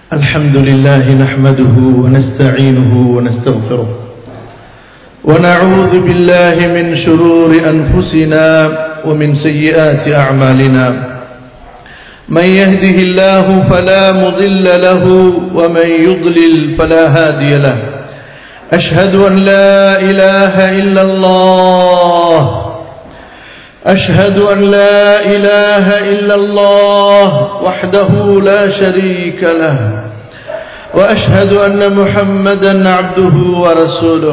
الحمد لله نحمده ونستعينه ونستغفره ونعوذ بالله من شرور أنفسنا ومن سيئات أعمالنا من يهده الله فلا مضل له ومن يضلل فلا هادي له أشهد أن لا إله إلا الله أشهد أن لا إله إلا الله وحده لا شريك له وأشهد أن محمدا عبده ورسوله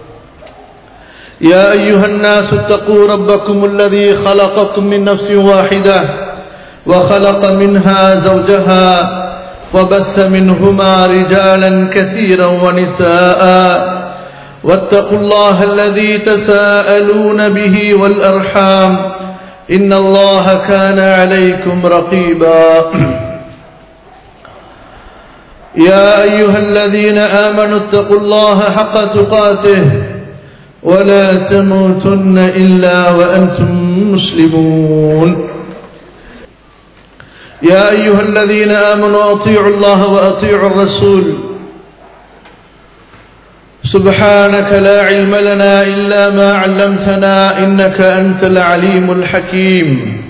يا أيها الناس اتقوا ربكم الذي خلقكم من نفس واحدة وخلق منها زوجها وبث منهما رجالا كثيرا ونساء واتقوا الله الذي تساءلون به والأرحام إن الله كان عليكم رقيبا يا أيها الذين آمنوا اتقوا الله حق تقاته ولا تموتن إلا وأنتم مسلمون يا أيها الذين آمنوا أطيعوا الله وأطيعوا الرسول سبحانك لا علم لنا إلا ما علمتنا إنك أنت العليم الحكيم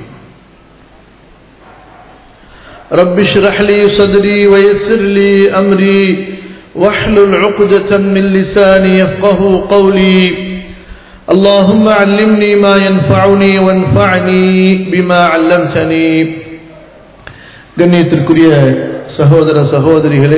رب اشرح لي صدري ويسر لي أمري واحلل عقدة من لساني يفقه قولي اللهم علمني ما ينفعني وانفعني بما علمتني கண்ணியத்திற்குரிய சகோதர சகோதரிகளே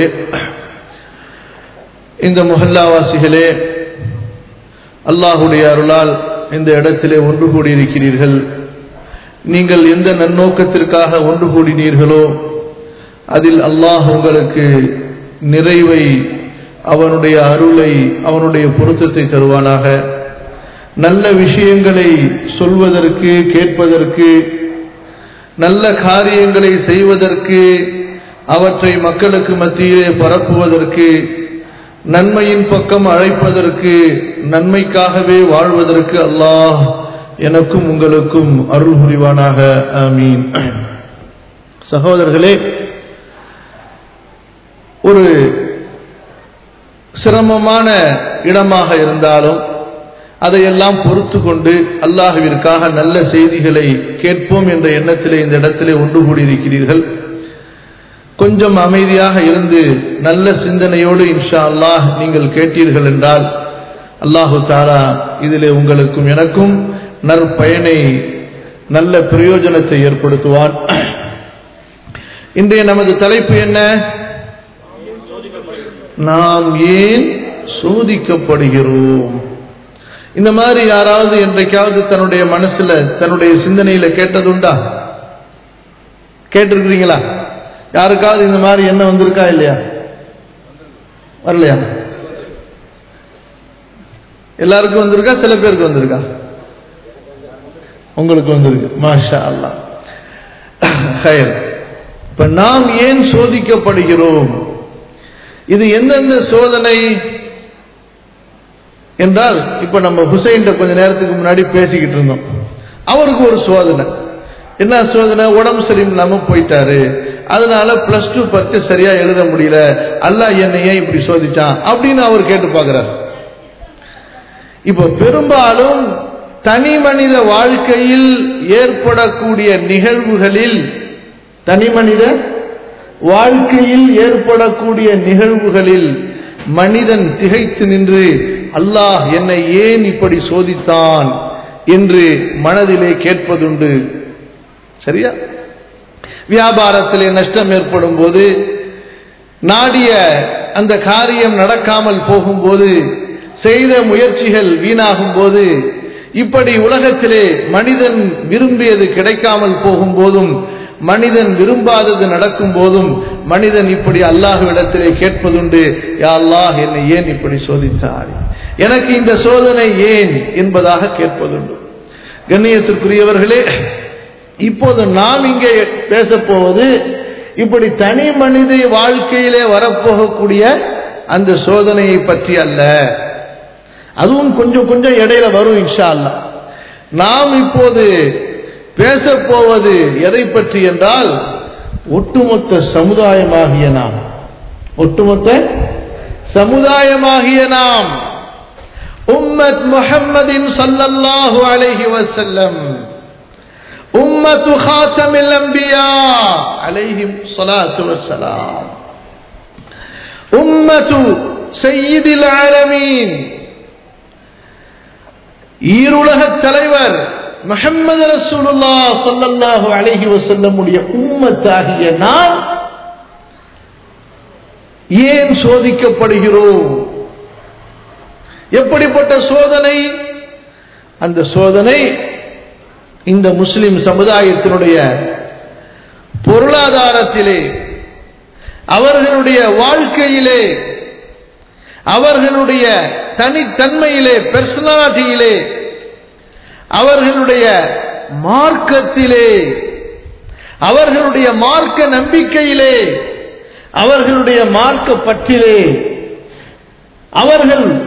இந்த முஹல்லாவாசிகளே அல்லாஹுடைய அருளால் இந்த இடத்திலே ஒன்று கூடியிருக்கிறீர்கள் நீங்கள் எந்த நன்னோக்கத்திற்காக ஒன்று கூடினீர்களோ அதில் அல்லாஹ் உங்களுக்கு நிறைவை அவனுடைய அருளை அவனுடைய பொருத்தத்தை தருவானாக நல்ல விஷயங்களை சொல்வதற்கு கேட்பதற்கு நல்ல காரியங்களை செய்வதற்கு அவற்றை மக்களுக்கு மத்தியிலே பரப்புவதற்கு நன்மையின் பக்கம் அழைப்பதற்கு நன்மைக்காகவே வாழ்வதற்கு அல்லாஹ் எனக்கும் உங்களுக்கும் அருள் புரிவானாக ஆமீன் சகோதரர்களே ஒரு சிரமமான இடமாக இருந்தாலும் அதையெல்லாம் பொறுத்து கொண்டு அல்லாஹுவிற்காக நல்ல செய்திகளை கேட்போம் என்ற எண்ணத்திலே இந்த இடத்திலே ஒன்று கூடியிருக்கிறீர்கள் கொஞ்சம் அமைதியாக இருந்து நல்ல சிந்தனையோடு இன்ஷா அல்லாஹ் நீங்கள் கேட்டீர்கள் என்றால் அல்லாஹு தாரா இதிலே உங்களுக்கும் எனக்கும் நற்பயனை நல்ல பிரயோஜனத்தை ஏற்படுத்துவான் இன்றைய நமது தலைப்பு என்ன நாம் ஏன் சோதிக்கப்படுகிறோம் இந்த மாதிரி யாராவது என்றைக்காவது தன்னுடைய மனசுல தன்னுடைய சிந்தனையில கேட்டதுண்டா கேட்டிருக்கிறீங்களா யாருக்காவது இந்த மாதிரி என்ன வந்திருக்கா இல்லையா வரலையா எல்லாருக்கும் வந்திருக்கா சில பேருக்கு வந்திருக்கா உங்களுக்கு வந்திருக்கு மாஷா அல்லா ஹயர் இப்ப நாம் ஏன் சோதிக்கப்படுகிறோம் இது எந்தெந்த சோதனை என்றால் இப்ப நம்ம ஹுசைன் கொஞ்ச நேரத்துக்கு முன்னாடி பேசிக்கிட்டு இருந்தோம் அவருக்கு ஒரு சோதனை என்ன சோதனை உடம்பு சரியில்லாம போயிட்டாரு அதனால பிளஸ் டூ பத்து சரியா எழுத முடியல அல்லா என்னை ஏன் இப்படி சோதிச்சான் அப்படின்னு அவர் கேட்டு பார்க்கிறார் இப்ப பெரும்பாலும் தனி மனித வாழ்க்கையில் ஏற்படக்கூடிய நிகழ்வுகளில் தனி மனித வாழ்க்கையில் ஏற்படக்கூடிய நிகழ்வுகளில் மனிதன் திகைத்து நின்று அல்லாஹ் என்னை ஏன் இப்படி சோதித்தான் என்று மனதிலே கேட்பதுண்டு சரியா வியாபாரத்திலே நஷ்டம் ஏற்படும் போது நாடிய அந்த காரியம் நடக்காமல் போகும்போது செய்த முயற்சிகள் வீணாகும் போது இப்படி உலகத்திலே மனிதன் விரும்பியது கிடைக்காமல் போகும் போதும் மனிதன் விரும்பாதது நடக்கும் போதும் மனிதன் இப்படி அல்லாஹுவிடத்திலே கேட்பதுண்டு யா அல்லாஹ் என்னை ஏன் இப்படி சோதித்தார் எனக்கு இந்த சோதனை ஏன் என்பதாக கேட்பதுண்டு கண்ணியத்திற்குரியவர்களே இப்போது நாம் இங்கே பேசப்போவது இப்படி தனி மனித வாழ்க்கையிலே வரப்போகக்கூடிய அந்த சோதனையை பற்றி அல்ல அதுவும் கொஞ்சம் கொஞ்சம் இடையில வரும் இன்ஷா அல்ல நாம் இப்போது பேசப்போவது எதை பற்றி என்றால் ஒட்டுமொத்த சமுதாயமாகிய நாம் ஒட்டுமொத்த சமுதாயமாகிய நாம் உம்மத் முஹம்மதின் சல்லல்லாஹு அலைஹி வஸல்லம் உம்மத்து ஹாத்தமில் அம்பியா அலைஹிம் ஸலாத்து வஸ்ஸலாம் உம்மத்து சையீதில் ஆலமீன் ஈருலக தலைவர் முஹம்மது ரசூலுல்லாஹ் ஸல்லல்லாஹு அலைஹி வஸல்லம் உடைய உம்மத்தாகிய நாம் ஏன் சோதிக்கப்படுகிறோம் எப்படிப்பட்ட சோதனை அந்த சோதனை இந்த முஸ்லிம் சமுதாயத்தினுடைய பொருளாதாரத்திலே அவர்களுடைய வாழ்க்கையிலே அவர்களுடைய தனித்தன்மையிலே பெர்சனாலிட்டியிலே அவர்களுடைய மார்க்கத்திலே அவர்களுடைய மார்க்க நம்பிக்கையிலே அவர்களுடைய மார்க்க பற்றிலே அவர்கள்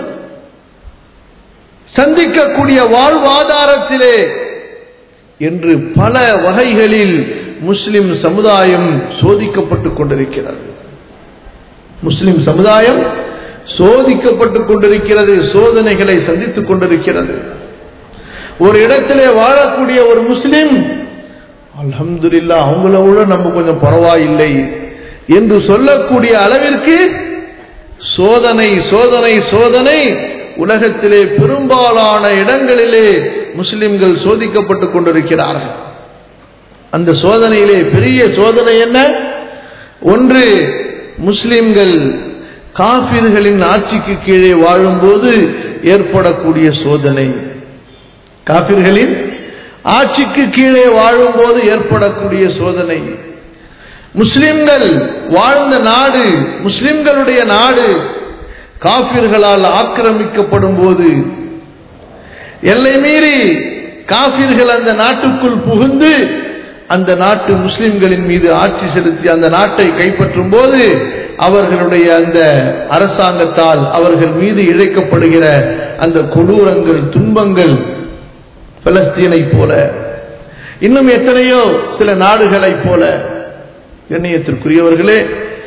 சந்திக்கக்கூடிய வாழ்வாதாரத்திலே என்று பல வகைகளில் முஸ்லிம் சமுதாயம் சோதிக்கப்பட்டுக் கொண்டிருக்கிறது முஸ்லிம் சமுதாயம் சோதிக்கப்பட்டுக் கொண்டிருக்கிறது சோதனைகளை சந்தித்துக் கொண்டிருக்கிறது ஒரு இடத்திலே வாழக்கூடிய ஒரு முஸ்லிம் அல்ஹம்துலில்லா அவங்கள விட நம்ம கொஞ்சம் பரவாயில்லை என்று சொல்லக்கூடிய அளவிற்கு சோதனை சோதனை சோதனை உலகத்திலே பெரும்பாலான இடங்களிலே முஸ்லிம்கள் சோதிக்கப்பட்டுக் கொண்டிருக்கிறார்கள் அந்த சோதனையிலே பெரிய சோதனை என்ன ஒன்று முஸ்லிம்கள் காபிர்களின் ஆட்சிக்கு கீழே வாழும்போது ஏற்படக்கூடிய சோதனை காபிர்களின் ஆட்சிக்கு கீழே வாழும்போது ஏற்படக்கூடிய சோதனை முஸ்லிம்கள் வாழ்ந்த நாடு முஸ்லிம்களுடைய நாடு காபிர்களால் ஆக்கிரமிக்கப்படும் போது எல்லை மீறி காபிர்கள் அந்த நாட்டுக்குள் புகுந்து அந்த நாட்டு முஸ்லிம்களின் மீது ஆட்சி செலுத்தி அந்த நாட்டை கைப்பற்றும் போது அவர்களுடைய அந்த அரசாங்கத்தால் அவர்கள் மீது இழைக்கப்படுகிற அந்த கொடூரங்கள் துன்பங்கள் பலஸ்தீனை போல இன்னும் எத்தனையோ சில நாடுகளைப் போல கண்ணியத்திற்குரியவர்களே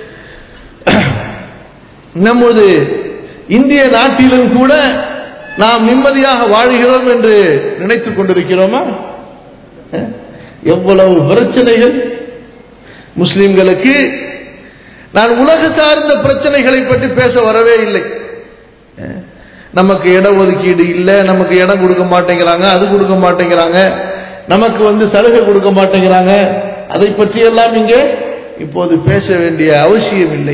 நமது இந்திய நாட்டிலும் கூட நாம் நிம்மதியாக வாழ்கிறோம் என்று நினைத்துக் கொண்டிருக்கிறோமா எவ்வளவு பிரச்சனைகள் முஸ்லிம்களுக்கு நான் உலக சார்ந்த பிரச்சனைகளை பற்றி பேச வரவே இல்லை நமக்கு இட ஒதுக்கீடு இல்லை நமக்கு இடம் கொடுக்க மாட்டேங்கிறாங்க அது கொடுக்க மாட்டேங்கிறாங்க நமக்கு வந்து சலுகை கொடுக்க மாட்டேங்கிறாங்க அதை பற்றியெல்லாம் இங்கே இப்போது பேச வேண்டிய அவசியம் இல்லை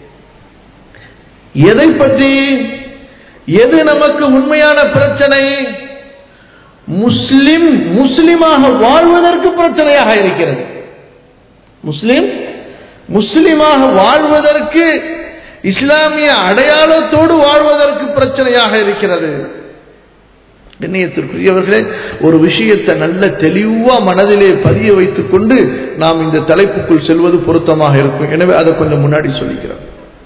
எதை பற்றி எது நமக்கு உண்மையான பிரச்சனை முஸ்லிம் முஸ்லிமாக வாழ்வதற்கு பிரச்சனையாக இருக்கிறது முஸ்லிம் முஸ்லிமாக வாழ்வதற்கு இஸ்லாமிய அடையாளத்தோடு வாழ்வதற்கு பிரச்சனையாக இருக்கிறது கண்ணியத்திற்குரியவர்களே ஒரு விஷயத்தை நல்ல தெளிவா மனதிலே பதிய வைத்துக் கொண்டு நாம் இந்த தலைப்புக்குள் செல்வது பொருத்தமாக இருக்கும் எனவே அதை கொஞ்சம் முன்னாடி சொல்லிக்கிறோம்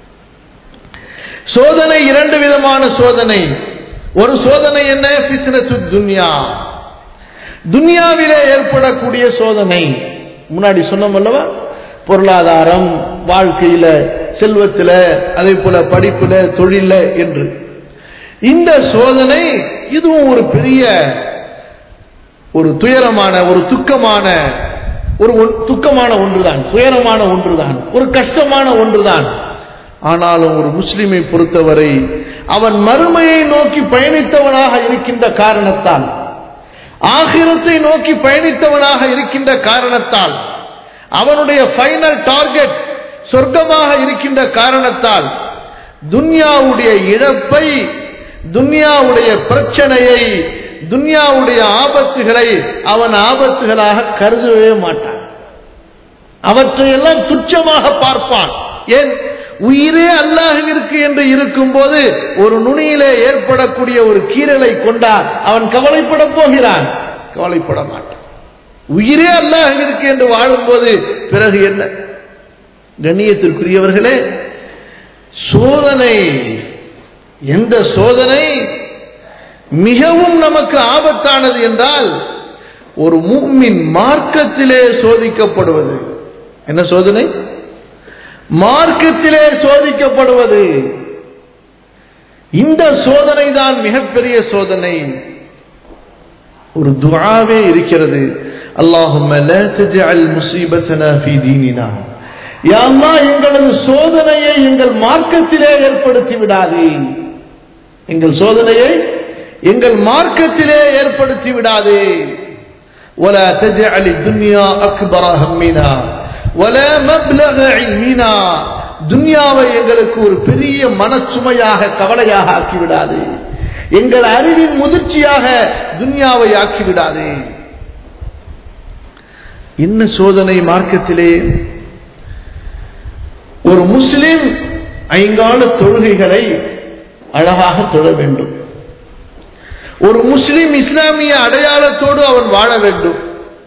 சோதனை இரண்டு விதமான சோதனை ஒரு சோதனை என்ன பித்னத்து துன்யா துன்யாவிலே ஏற்படக்கூடிய சோதனை முன்னாடி சொன்னோம் அல்லவா பொருளாதாரம் வாழ்க்கையில செல்வத்தில அதே போல படிப்புல தொழில என்று இந்த சோதனை இதுவும் ஒரு பெரிய ஒரு துயரமான ஒரு துக்கமான ஒரு துக்கமான ஒன்றுதான் துயரமான ஒன்றுதான் ஒரு கஷ்டமான ஒன்றுதான் ஆனாலும் ஒரு முஸ்லிமை பொறுத்தவரை அவன் மறுமையை நோக்கி பயணித்தவனாக இருக்கின்ற காரணத்தால் ஆகிரத்தை நோக்கி பயணித்தவனாக இருக்கின்ற காரணத்தால் அவனுடைய ஃபைனல் டார்கெட் சொர்க்கமாக இருக்கின்ற காரணத்தால் துன்யாவுடைய இழப்பை துன்யாவுடைய பிரச்சனையை துன்யாவுடைய ஆபத்துகளை அவன் ஆபத்துகளாக கருதவே மாட்டான் அவற்றையெல்லாம் துச்சமாக பார்ப்பான் ஏன் உயிரே அல்லாஹிற்கு என்று இருக்கும் போது ஒரு நுனியிலே ஏற்படக்கூடிய ஒரு கீரலை கொண்டால் அவன் கவலைப்பட போகிறான் கவலைப்பட மாட்டான் உயிரே அல்லாஹிற்கு என்று வாழும்போது பிறகு என்ன கண்ணியத்திற்குரியவர்களே சோதனை எந்த சோதனை மிகவும் நமக்கு ஆபத்தானது என்றால் ஒரு மூமின் மார்க்கத்திலே சோதிக்கப்படுவது என்ன சோதனை மார்க்கத்திலே சோதிக்கப்படுவது இந்த சோதனை தான் மிகப்பெரிய சோதனை ஒரு துஆவே இருக்கிறது அல்லாஹும்ம லா தஜ்அல் முஸீபத்தனா ஃபீ தீனினா யா அல்லாஹ் எங்களது சோதனையை எங்கள் மார்க்கத்திலே ஏற்படுத்தி விடாதே எங்கள் சோதனையை எங்கள் மார்க்கத்திலே ஏற்படுத்தி விடாதே ولا تجعل الدنيا أكبر همنا ولا مبلغ علمنا துன்யாவை எங்களுக்கு ஒரு பெரிய மனச்சுமையாக கவலையாக ஆக்கிவிடாது எங்கள் அறிவின் முதிர்ச்சியாக துன்யாவை ஆக்கிவிடாதே என்ன சோதனை மார்க்கத்திலே ஒரு முஸ்லிம் ஐங்கால தொழுகைகளை அழகாக தொழ வேண்டும் ஒரு முஸ்லிம் இஸ்லாமிய அடையாளத்தோடு அவன் வாழ வேண்டும்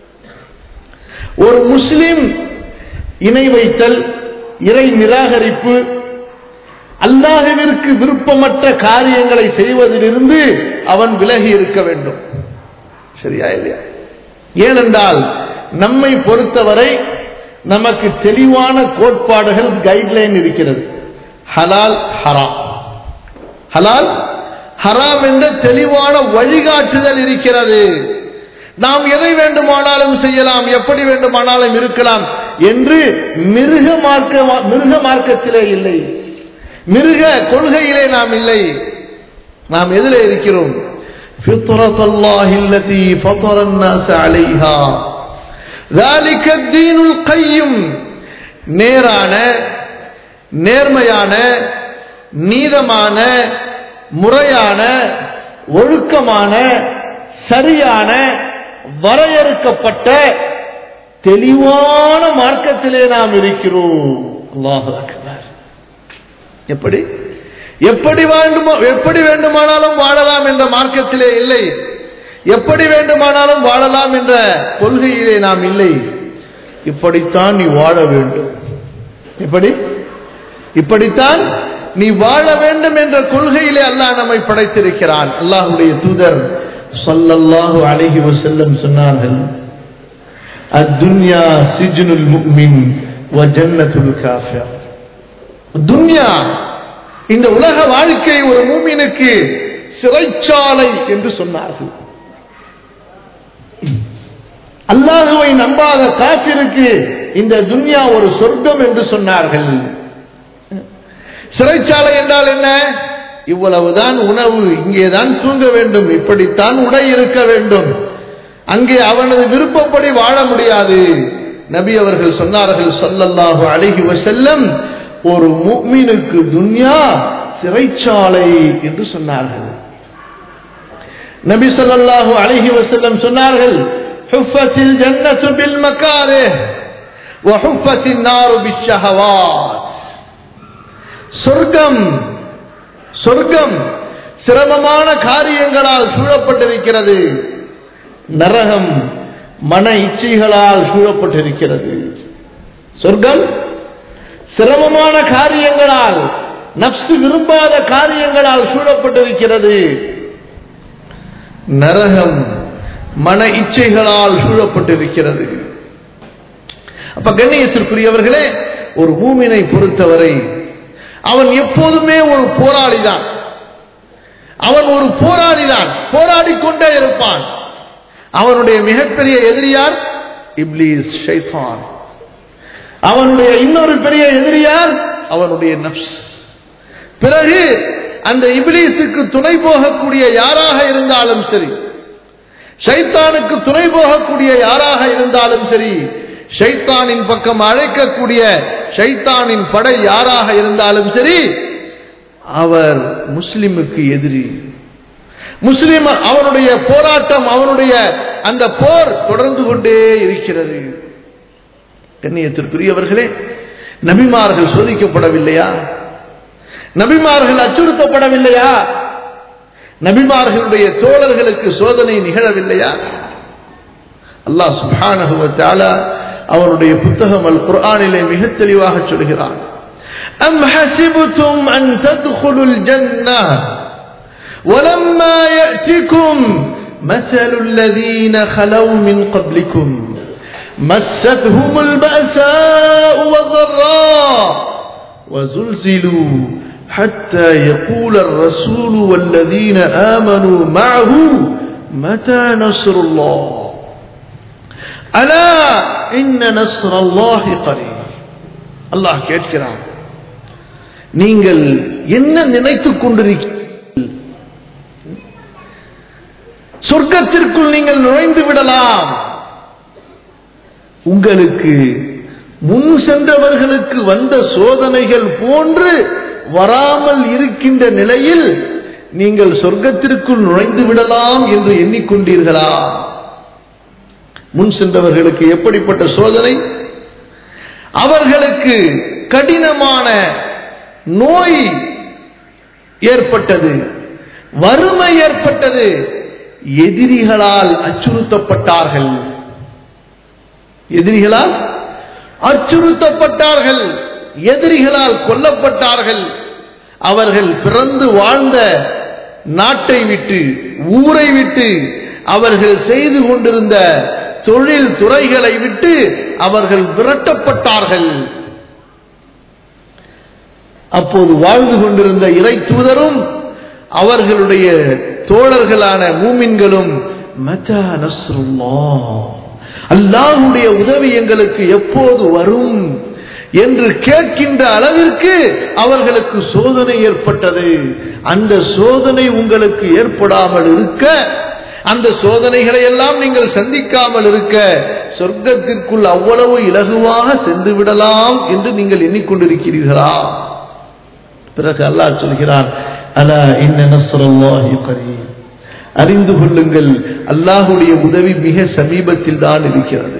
ஒரு முஸ்லிம் இணை வைத்தல் இறை நிராகரிப்பு அல்லாஹுவிற்கு விருப்பமற்ற காரியங்களை செய்வதிலிருந்து அவன் விலகி இருக்க வேண்டும் சரியா இல்லையா ஏனென்றால் நம்மை பொறுத்தவரை நமக்கு தெளிவான கோட்பாடுகள் கைட்லைன் இருக்கிறது ஹலால் ஹராம் ஹலால் ஹராம் என்ற தெளிவான வழிகாட்டுதல் இருக்கிறது நாம் எதை வேண்டுமானாலும் செய்யலாம் எப்படி வேண்டுமானாலும் இருக்கலாம் என்று மிருக மார்க்க மிருக மார்க்கத்திலே இல்லை மிருக கொள்கையிலே நாம் இல்லை நாம் எதிலே இருக்கிறோம் فطرة الله التي فطر الناس عليها ذلك الدين القيم நேரான நேர்மையான நீதமான முறையான ஒழுக்கமான சரியான வரையறுக்கப்பட்ட தெளிவான மார்க்கத்திலே நாம் இருக்கிறோம் அல்லாஹு அக்பர் எப்படி எப்படி வேண்டுமோ எப்படி வேண்டுமானாலும் வாழலாம் என்ற மார்க்கத்திலே இல்லை எப்படி வேண்டுமானாலும் வாழலாம் என்ற கொள்கையிலே நாம் இல்லை இப்படித்தான் நீ வாழ வேண்டும் இப்படி இப்படித்தான் நீ வாழ வேண்டும் என்ற கொள்கையிலே அல்லாஹ் நம்மை படைத்திருக்கிறான் அல்லாஹுடைய தூதர் சொல்லல்லாஹு அழகி செல்லம் சொன்னார்கள் அத்துன்யா சிஜ்னுல் முக்மின் வ ஜன்னத்துல் காஃபிர் துன்யா இந்த உலக வாழ்க்கை ஒரு மூமினுக்கு சிறைச்சாலை என்று சொன்னார்கள் அல்லாஹுவை நம்பாத காப்பிற்கு இந்த துன்யா ஒரு சொர்க்கம் என்று சொன்னார்கள் சிறைச்சாலை என்றால் என்ன இவ்வளவுதான் உணவு இங்கேதான் தூங்க வேண்டும் இப்படித்தான் உடை இருக்க வேண்டும் அங்கே அவனது விருப்பப்படி வாழ முடியாது நபி அவர்கள் சொன்னார்கள் சொல்லல்லாஹு அழகி செல்லம் ஒரு முக்மீனுக்கு துன்யா சிறைச்சாலை என்று சொன்னார்கள் நபி சொல்லல்லாஹு அழகி வசல்லம் சொன்னார்கள் حفت الجنة بالمكاره وحفت النار بالشهوات சொர்க்கம் சொர்க்கம் சிரமமான காரியங்களால் சூழப்பட்டிருக்கிறது நரகம் மன இச்சைகளால் சூழப்பட்டிருக்கிறது சொர்க்கம் சிரமமான காரியங்களால் நப்சு விரும்பாத காரியங்களால் சூழப்பட்டிருக்கிறது நரகம் மன இச்சைகளால் சூழப்பட்டிருக்கிறது அப்ப கண்ணியத்திற்குரியவர்களே ஒரு மூமினை பொறுத்தவரை அவன் எப்போதுமே ஒரு போராளி தான் அவன் ஒரு போராளி தான் போராடி கொண்டே இருப்பான் அவனுடைய மிகப்பெரிய எதிரியார் இப்லீஸ் ஷைத்தான் அவனுடைய இன்னொரு பெரிய எதிரியார் அவனுடைய நப்ஸ் பிறகு அந்த இபிலீஸுக்கு துணை போகக்கூடிய யாராக இருந்தாலும் சரி ஷைத்தானுக்கு துணை போகக்கூடிய யாராக இருந்தாலும் சரி ஷைத்தானின் பக்கம் அழைக்கக்கூடிய ஷைத்தானின் படை யாராக இருந்தாலும் சரி அவர் முஸ்லிமுக்கு எதிரி முஸ்லிம் அவனுடைய போராட்டம் அவனுடைய அந்த போர் தொடர்ந்து கொண்டே இருக்கிறது கண்ணியத்திற்குரியவர்களே நபிமார்கள் சோதிக்கப்படவில்லையா நபிமார்கள் அச்சுறுத்தப்படவில்லையா நபிமார்களுடைய தோழர்களுக்கு சோதனை நிகழவில்லையா அல்லாஹ் சுபானகுவத்தால அவருடைய புத்தகம் அல் குர்ஆனிலே மிக தெளிவாக சொல்கிறான் أم حسبتم أن تدخلوا الجنة ولما يأتكم مثل الذين خلوا من قبلكم مستهم البأساء والضراء وزلزلوا حتى يقول الرسول والذين آمنوا معه متى نصر الله ألا إن نصر الله قريب அல்லாஹ் கேட்கிறான் நீங்கள் என்ன நினைத்துக் கொண்டிருக்கிறீர்கள் சொர்க்கத்திற்குள் நீங்கள் நுழைந்து விடலாம் உங்களுக்கு முன் சென்றவர்களுக்கு வந்த சோதனைகள் போன்று வராமல் இருக்கின்ற நிலையில் நீங்கள் சொர்க்கத்திற்குள் நுழைந்து விடலாம் என்று எண்ணிக்கொண்டீர்களா முன் சென்றவர்களுக்கு எப்படிப்பட்ட சோதனை அவர்களுக்கு கடினமான நோய் ஏற்பட்டது வறுமை ஏற்பட்டது எதிரிகளால் அச்சுறுத்தப்பட்டார்கள் எதிரிகளால் அச்சுறுத்தப்பட்டார்கள் எதிரிகளால் கொல்லப்பட்டார்கள் அவர்கள் பிறந்து வாழ்ந்த நாட்டை விட்டு ஊரை விட்டு அவர்கள் செய்து கொண்டிருந்த தொழில் துறைகளை விட்டு அவர்கள் விரட்டப்பட்டார்கள் அப்போது வாழ்ந்து கொண்டிருந்த இறை தூதரும் அவர்களுடைய தோழர்களான மூமின்களும் மதா நஸ்ருல்லாஹ் அல்லாஹுடைய உதவி எங்களுக்கு எப்போது வரும் என்று கேட்கின்ற அளவிற்கு அவர்களுக்கு சோதனை ஏற்பட்டது அந்த சோதனை உங்களுக்கு ஏற்படாமல் இருக்க அந்த சோதனைகளை எல்லாம் நீங்கள் சந்திக்காமல் இருக்க சொர்க்கத்திற்குள் அவ்வளவு இலகுவாக சென்று விடலாம் என்று நீங்கள் எண்ணிக்கொண்டிருக்கிறீர்களா பிறகு அல்லாஹ் சொல்கிறான் அலா இன்ன நஸ்ரல்லாஹி கரீம் அறிந்து கொள்ளுங்கள் அல்லாஹுடைய உதவி மிக சமீபத்தில் தான் இருக்கிறது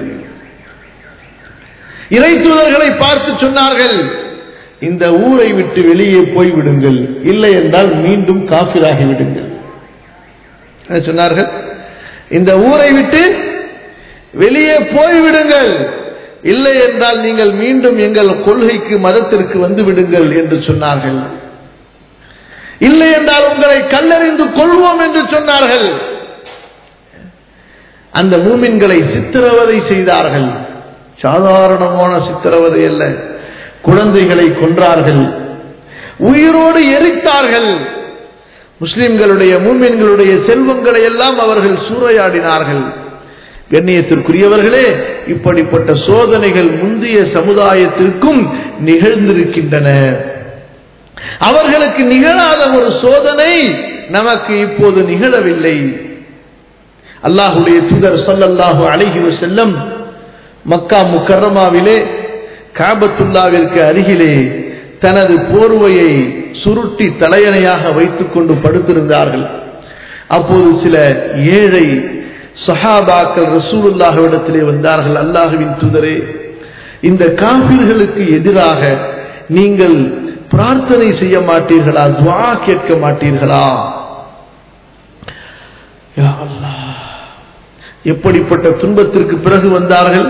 இறை தூதர்களை பார்த்து சொன்னார்கள் இந்த ஊரை விட்டு வெளியே போய் விடுங்கள் இல்லை என்றால் மீண்டும் காபிராகி விடுங்கள் சொன்னார்கள் இந்த ஊரை விட்டு வெளியே போய்விடுங்கள் இல்லை என்றால் நீங்கள் மீண்டும் எங்கள் கொள்கைக்கு மதத்திற்கு வந்து விடுங்கள் என்று சொன்னார்கள் இல்லை என்றால் உங்களை கல்லறிந்து கொள்வோம் என்று சொன்னார்கள் அந்த மூமின்களை சித்திரவதை செய்தார்கள் சாதாரணமான சித்திரவதை அல்ல குழந்தைகளை கொன்றார்கள் உயிரோடு எரித்தார்கள் முஸ்லிம்களுடைய மூமின்களுடைய செல்வங்களை எல்லாம் அவர்கள் சூறையாடினார்கள் கண்ணியத்திற்குரியவர்களே இப்படிப்பட்ட சோதனைகள் முந்தைய சமுதாயத்திற்கும் நிகழ்ந்திருக்கின்றன அவர்களுக்கு நிகழாத ஒரு சோதனை நமக்கு இப்போது நிகழவில்லை அல்லாஹுடைய தூதர் சொல்லல்லாஹு அழகி செல்லம் மக்கா முக்கரமாவிலே காபத்துல்லாவிற்கு அருகிலே தனது போர்வையை சுருட்டி தலையணையாக வைத்துக் கொண்டு படுத்திருந்தார்கள் அப்போது சில ஏழை சஹாபாக்கள் ரசூலுல்லாஹ்விடத்திலே வந்தார்கள் அல்லாஹுவின் தூதரே இந்த காபிர்களுக்கு எதிராக நீங்கள் பிரார்த்தனை செய்ய மாட்டீர்களா துவா கேட்க மாட்டீர்களா யா அல்லாஹ் எப்படிப்பட்ட துன்பத்திற்கு பிறகு வந்தார்கள்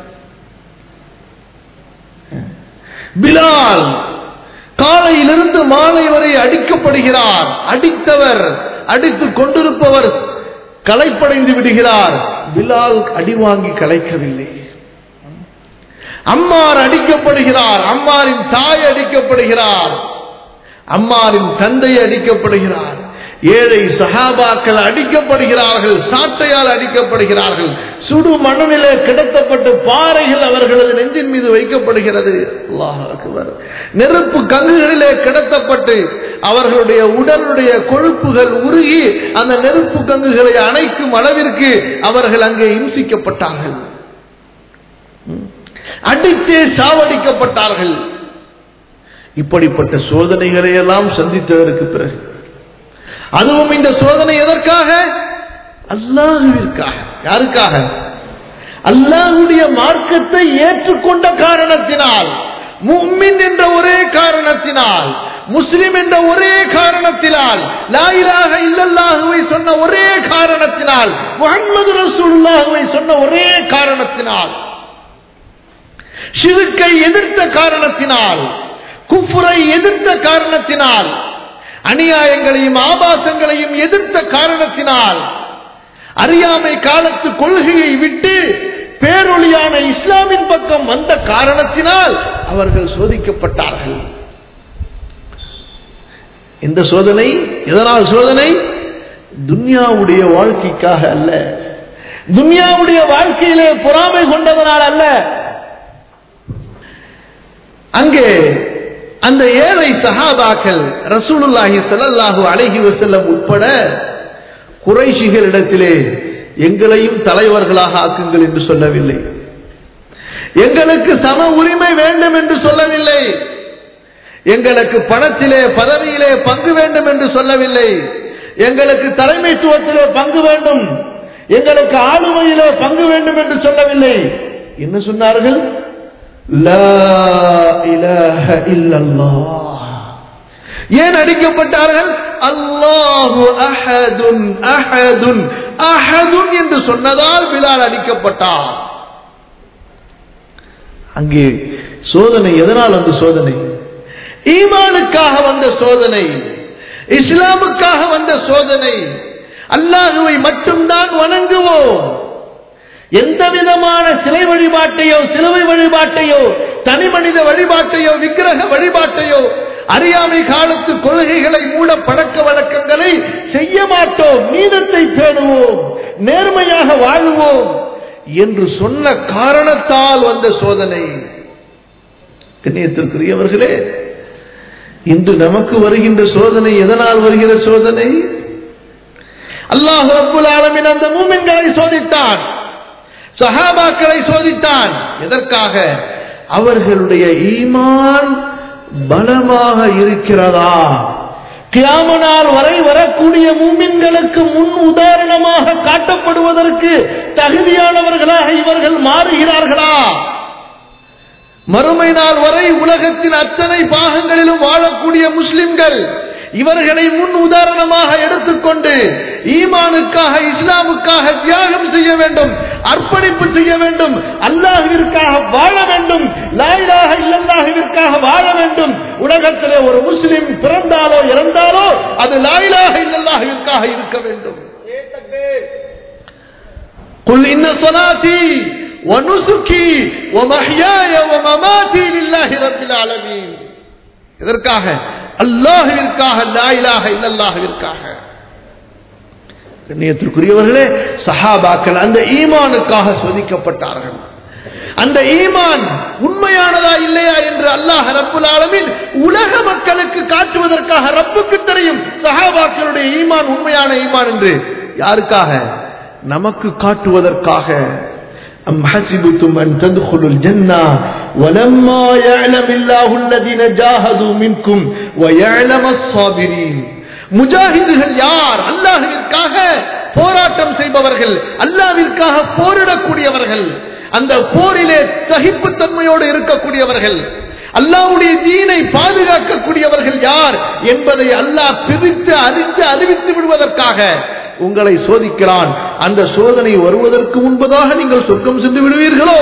பிலால் காலையிலிருந்து மாலை வரை அடிக்கப்படுகிறார் அடித்தவர் அடித்துக் கொண்டிருப்பவர் களைப்படைந்து விடுகிறார் பிலால் அடி வாங்கி கலைக்கவில்லை அம்மார் அடிக்கப்படுகிறார் அம்மாரின் தாய் அடிக்கப்படுகிறார் அம்மாரின் தந்தை அடிக்கப்படுகிறார் ஏழை சஹாபாக்கள் அடிக்கப்படுகிறார்கள் சாட்டையால் அடிக்கப்படுகிறார்கள் சுடு மண்ணிலே கிடத்தப்பட்டு பாறைகள் அவர்களது நெஞ்சின் மீது வைக்கப்படுகிறது அல்லாஹ் அக்பர் நெருப்பு கங்குகளிலே கிடத்தப்பட்டு அவர்களுடைய உடலுடைய கொழுப்புகள் உருகி அந்த நெருப்பு கங்குகளை அணைக்கும் அளவிற்கு அவர்கள் அங்கே இம்சிக்கப்பட்டார்கள் அடித்தே சாவடிக்கப்பட்டார்கள் இப்படிப்பட்ட சோதனைகளை எல்லாம் சந்தித்ததற்கு பிறகு அதுவும் இந்த சோதனை எதற்காக அல்லாஹுவிற்காக யாருக்காக அல்லாஹுடைய மார்க்கத்தை ஏற்றுக்கொண்ட காரணத்தினால் மும்மின் என்ற ஒரே காரணத்தினால் முஸ்லிம் என்ற ஒரே காரணத்தினால் லாயிலாக இல்லல்லாஹுவை சொன்ன ஒரே காரணத்தினால் முகமது ரசூலுல்லாஹுவை சொன்ன ஒரே காரணத்தினால் ஷிருக்கை எதிர்த்த காரணத்தினால் குஃபுரை எதிர்த்த காரணத்தினால் அநியாயங்களையும் ஆபாசங்களையும் எதிர்த்த காரணத்தினால் அறியாமை காலத்து கொள்கையை விட்டு பேரொளியான இஸ்லாமின் பக்கம் வந்த காரணத்தினால் அவர்கள் சோதிக்கப்பட்டார்கள் இந்த சோதனை எதனால் சோதனை துன்யாவுடைய வாழ்க்கைக்காக அல்ல துன்யாவுடைய வாழ்க்கையிலே பொறாமை கொண்டதனால் அல்ல அங்கே அந்த ஏழை சஹாபாக்கள் ரசூலுல்லாஹி ஸல்லல்லாஹு அலைஹி வஸல்லம் உட்பட குறைஷிகளிடத்திலே எங்களையும் தலைவர்களாக ஆக்குங்கள் என்று சொல்லவில்லை எங்களுக்கு சம உரிமை வேண்டும் என்று சொல்லவில்லை எங்களுக்கு பணத்திலே பதவியிலே பங்கு வேண்டும் என்று சொல்லவில்லை எங்களுக்கு தலைமைத்துவத்திலே பங்கு வேண்டும் எங்களுக்கு ஆளுமையிலே பங்கு வேண்டும் என்று சொல்லவில்லை என்ன சொன்னார்கள் லா இலாஹ இல்லல்லாஹ் ஏன் அடிக்கப்பட்டார்கள் அல்லாஹு அஹதுன் அஹதுன் அஹதுன் என்று சொன்னதால் பிலால் அடிக்கப்பட்டார் அங்கே சோதனை எதனால் வந்த சோதனை ஈமானுக்காக வந்த சோதனை இஸ்லாமுக்காக வந்த சோதனை அல்லாஹுவை மட்டும்தான் வணங்குவோம் எந்த விதமான சிலை வழிபாட்டையோ சிலுவை வழிபாட்டையோ தனி மனித வழிபாட்டையோ விக்கிரக வழிபாட்டையோ அறியாமை காலத்து கொள்கைகளை மூட பழக்க வழக்கங்களை செய்ய மாட்டோம் நீதத்தை பேணுவோம் நேர்மையாக வாழுவோம் என்று சொன்ன காரணத்தால் வந்த சோதனை கண்ணியத்திற்குரியவர்களே இன்று நமக்கு வருகின்ற சோதனை எதனால் வருகிற சோதனை அல்லாஹ் ரப்புல் ஆலமின் அந்த மூமின்களை சோதித்தான் சஹாபாக்களை சோதித்தான் எதற்காக அவர்களுடைய ஈமான் பலமாக இருக்கிறதா கியாமனால் வரை வரக்கூடிய மூமின்களுக்கு முன் உதாரணமாக காட்டப்படுவதற்கு தகுதியானவர்களாக இவர்கள் மாறுகிறார்களா மறுமை நாள் வரை உலகத்தின் அத்தனை பாகங்களிலும் வாழக்கூடிய முஸ்லிம்கள் இவர்களை முன் உதாரணமாக எடுத்துக்கொண்டு ஈமானுக்காக இஸ்லாமுக்காக தியாகம் செய்ய வேண்டும் அர்ப்பணிப்பு செய்ய வேண்டும் அல்லாஹுவிற்காக வாழ வேண்டும் லாயிலாக இல்லல்லாஹுவிற்காக வாழ வேண்டும் உலகத்திலே ஒரு முஸ்லிம் பிறந்தாலோ இறந்தாலோ அது லாயிலாக இல்லல்லாஹுவிற்காக இருக்க வேண்டும் قل إن صلاتي ونسكي ومحياي ومماتي لله رب العالمين இதற்காக அல்லாஹுவிற்காக லாயிலாக இல்லல்லாஹுவிற்காக கண்ணியத்திற்குரியவர்களே சஹாபாக்கள் அந்த ஈமானுக்காக சோதிக்கப்பட்டார்கள் அந்த ஈமான் உண்மையானதா இல்லையா என்று அல்லாஹ் ரப்புல் ஆலமின் உலக மக்களுக்கு காட்டுவதற்காக ரப்புக்கு தெரியும் சஹாபாக்களுடைய ஈமான் உண்மையான ஈமான் என்று யாருக்காக நமக்கு காட்டுவதற்காக أم حسبتم أن تدخلوا الجنة ولما يعلم الله الذين جاهدوا منكم ويعلم الصابرين முஜாஹிதுகள் யார் அல்லாஹுவிற்காக போராட்டம் செய்பவர்கள் அல்லாவிற்காக போரிடக்கூடியவர்கள் அந்த போரிலே சகிப்புத்தன்மையோடு இருக்கக்கூடியவர்கள் அல்லாவுடைய தீனை பாதுகாக்கக்கூடியவர்கள் யார் என்பதை அல்லாஹ் பிரித்து அறிந்து அறிவித்து விடுவதற்காக உங்களை சோதிக்கிறான் அந்த சோதனை வருவதற்கு முன்பதாக நீங்கள் சொர்க்கம் சென்று விடுவீர்களோ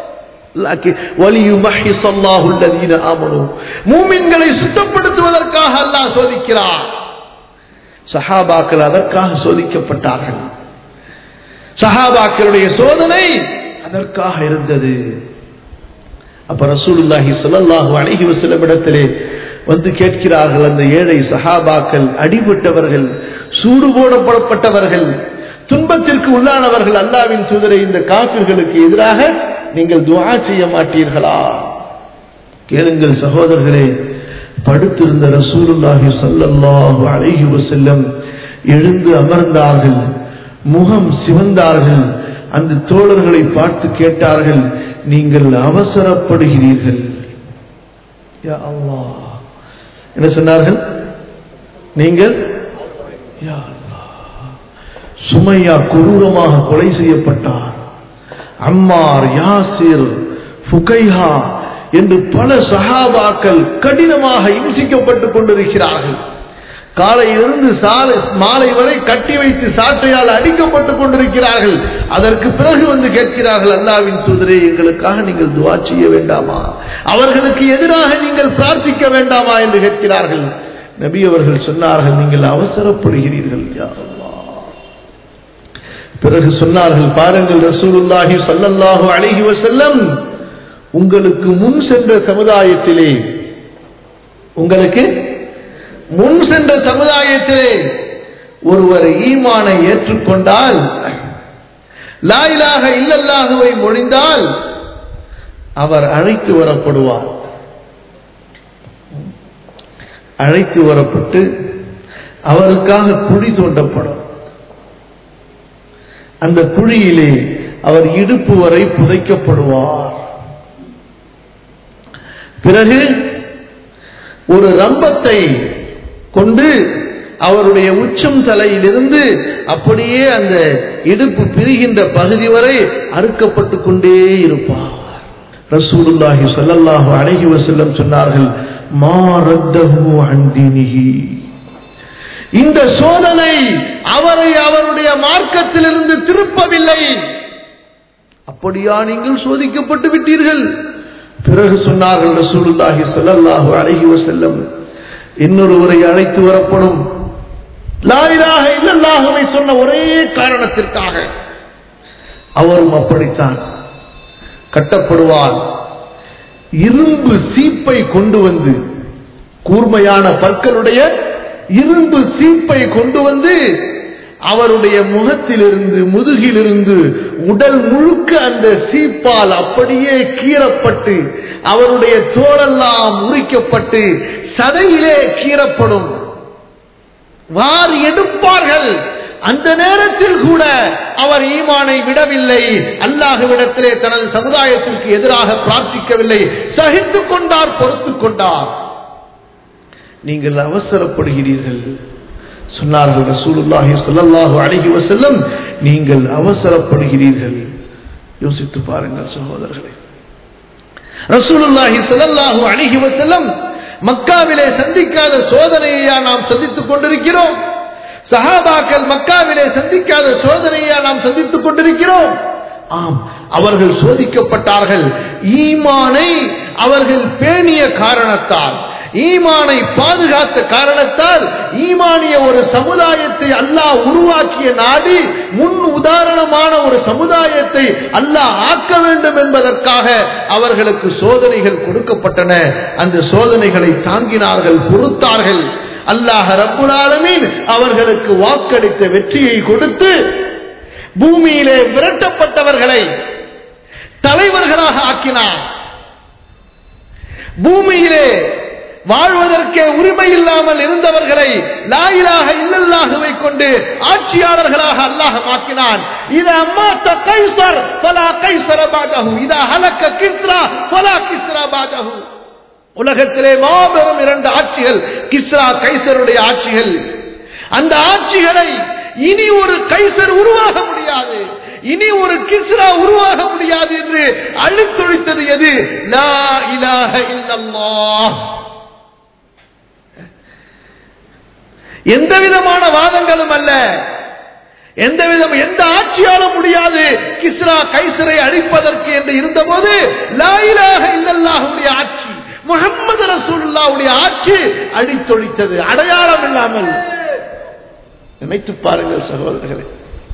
மூமின்களை சுத்தப்படுத்துவதற்காக அல்லாஹ் சோதிக்கிறார் சஹாபாக்கள் அதற்காக சோதிக்கப்பட்டார்கள் சஹாபாக்களுடைய சோதனை அதற்காக இருந்தது அப்ப ரசூலுல்லாஹி ஸல்லல்லாஹு அலைஹி வஸல்லம் இடத்திலே வந்து கேட்கிறார்கள் அந்த ஏழை சஹாபாக்கள் அடிபட்டவர்கள் சூடு போடப்படப்பட்டவர்கள் துன்பத்திற்கு உள்ளானவர்கள் அல்லாவின் தூதரை இந்த காப்பிர்களுக்கு எதிராக நீங்கள் துவா செய்ய மாட்டீர்களா கேளுங்கள் சகோதரர்களே படுத்திருந்த ரசூலுல்லாஹி ஸல்லல்லாஹு அலைஹி வஸல்லம் எழுந்து அமர்ந்தார்கள் முகம் சிவந்தார்கள் அந்த தோழர்களை பார்த்து கேட்டார்கள் நீங்கள் அவசரப்படுகிறீர்கள் யா அல்லாஹ் என்ன சொன்னார்கள் நீங்கள் யா அல்லாஹ் சுமையா கொடூரமாக கொலை செய்யப்பட்டார் அம்மார் யாசிர் ஃபுகைஹா என்று பல சஹாபாக்கள் கடினமாக இம்சிக்கப்பட்டுக் கொண்டிருக்கிறார்கள் காலையிலிருந்து சாலை மாலை வரை கட்டி வைத்து சாட்டையால் அடிக்கப்பட்டுக் கொண்டிருக்கிறார்கள் அதற்கு பிறகு வந்து கேட்கிறார்கள் அல்லாவின் தூதரே எங்களுக்காக நீங்கள் துவா செய்ய வேண்டாமா அவர்களுக்கு எதிராக நீங்கள் பிரார்த்திக்க வேண்டாமா என்று கேட்கிறார்கள் நபி அவர்கள் சொன்னார்கள் நீங்கள் அவசரப்படுகிறீர்கள் யா அல்லாஹ். பிறகு சொன்னார்கள் பாருங்கள் ரசூலுல்லாஹி ஸல்லல்லாஹு அலைஹி வஸல்லம் உங்களுக்கு முன் சென்ற சமுதாயத்திலே உங்களுக்கு முன் சென்ற சமுதாயத்திலே ஒருவர் ஈமானை ஏற்றுக்கொண்டால் லாயிலாக இல்லல்லாகவை மொழிந்தால் அவர் அழைத்து வரப்படுவார் அழைத்து வரப்பட்டு அவருக்காக குழி தோண்டப்படும் அந்த குழியிலே அவர் இடுப்பு வரை புதைக்கப்படுவார் பிறகு ஒரு ரம்பத்தை கொண்டு அவருடைய உச்சம் தலையிலிருந்து அப்படியே அந்த இடுப்பு பிரிகின்ற பகுதி வரை அறுக்கப்பட்டு கொண்டே இருப்பார் ரசூலுல்லாஹி ஸல்லல்லாஹு அலைஹி வஸல்லம் சொன்னார்கள் மா ரத்தஹு அன் தீனிஹி இந்த சோதனை அவரை அவருடைய மார்க்கத்திலிருந்து திருப்பவில்லை அப்படியா நீங்கள் சோதிக்கப்பட்டு விட்டீர்கள் பிறகு சொன்னார்கள் ரசூலுல்லாஹி ஸல்லல்லாஹு அலைஹி வஸல்லம் இன்னொருவரை அழைத்து வரப்படும் லாயிலாக இல்லல்லாகவை சொன்ன ஒரே காரணத்திற்காக அவரும் அப்படித்தான் கட்டப்படுவார் இரும்பு சீப்பை கொண்டு வந்து கூர்மையான பற்களுடைய இரும்பு சீப்பை கொண்டு வந்து அவருடைய முகத்திலிருந்து முதுகிலிருந்து உடல் முழுக்க அந்த சீப்பால் அப்படியே கீறப்பட்டு அவருடைய தோளெல்லாம் முறிக்கப்பட்டு சதையிலே கீறப்படும் வார் எடுப்பார்கள் அந்த நேரத்தில் கூட அவர் ஈமானை விடவில்லை அல்லாஹுவிடத்திலே தனது சமுதாயத்திற்கு எதிராக பிரார்த்திக்கவில்லை சகித்துக் கொண்டார் பொறுத்துக் கொண்டார் நீங்கள் அவசரப்படுகிறீர்கள் சொன்னார்கள் ரசூலுல்லாஹி ஸல்லல்லாஹு அலைஹி வஸல்லம் நீங்கள் அவசரப்படுகிறீர்கள் யோசித்து பாருங்கள் சகோதரர்களே ரசூலுல்லாஹி ஸல்லல்லாஹு அலைஹி வஸல்லம் மக்காவிலே சந்திக்காத சோதனையா நாம் சந்தித்துக் கொண்டிருக்கிறோம் சஹாபாக்கள் மக்காவிலே சந்திக்காத சோதனையா நாம் சந்தித்துக் கொண்டிருக்கிறோம் ஆம் அவர்கள் சோதிக்கப்பட்டார்கள் ஈமானை அவர்கள் பேணிய காரணத்தால் ஈமானை பாதுகாத்த காரணத்தால் ஈமானிய ஒரு சமுதாயத்தை அல்லாஹ் உருவாக்கிய நாடி முன் உதாரணமான ஒரு சமுதாயத்தை அல்லாஹ் ஆக்க வேண்டும் என்பதற்காக அவர்களுக்கு சோதனைகள் கொடுக்கப்பட்டன அந்த சோதனைகளை தாங்கினார்கள் பொறுத்தார்கள் அல்லாஹ் ரப்புல் ஆலமீன் அவர்களுக்கு வாக்களித்த வெற்றியை கொடுத்து பூமியிலே விரட்டப்பட்டவர்களை தலைவர்களாக ஆக்கினார் பூமியிலே வாழ்வதற்கே உரிமை இல்லாமல் இருந்தவர்களை லாயிலாக இல்லல்லாகவை கொண்டு ஆட்சியாளர்களாக அல்லாஹ் மாக்கினான் இது அம்மாத்த கைசர் பலா கைசர பாதகு இதா ஹலக்க கிஸ்ரா பலா கிஸ்ரா பாதகு உலகத்திலே மாபெரும் இரண்டு ஆட்சிகள் கிஸ்ரா கைசருடைய ஆட்சிகள் அந்த ஆட்சிகளை இனி ஒரு கைசர் உருவாக முடியாது இனி ஒரு கிஸ்ரா உருவாக முடியாது என்று அழுத்தொழித்தது எது லா இலாஹ இல்லல்லாஹ் எந்த விதமான வாதங்களும் அல்ல எந்த விதம் எந்த ஆட்சியாலும் முடியாது கிஸ்ரா கைசரை அழிப்பதற்கு என்று இருந்தபோது லாயிலாக இல்லல்லாஹுடைய ஆட்சி முகமது ரசூல்லாவுடைய ஆட்சி அடித்தொழித்தது அடையாளம் இல்லாமல் நினைத்து பாருங்கள் சகோதரர்களே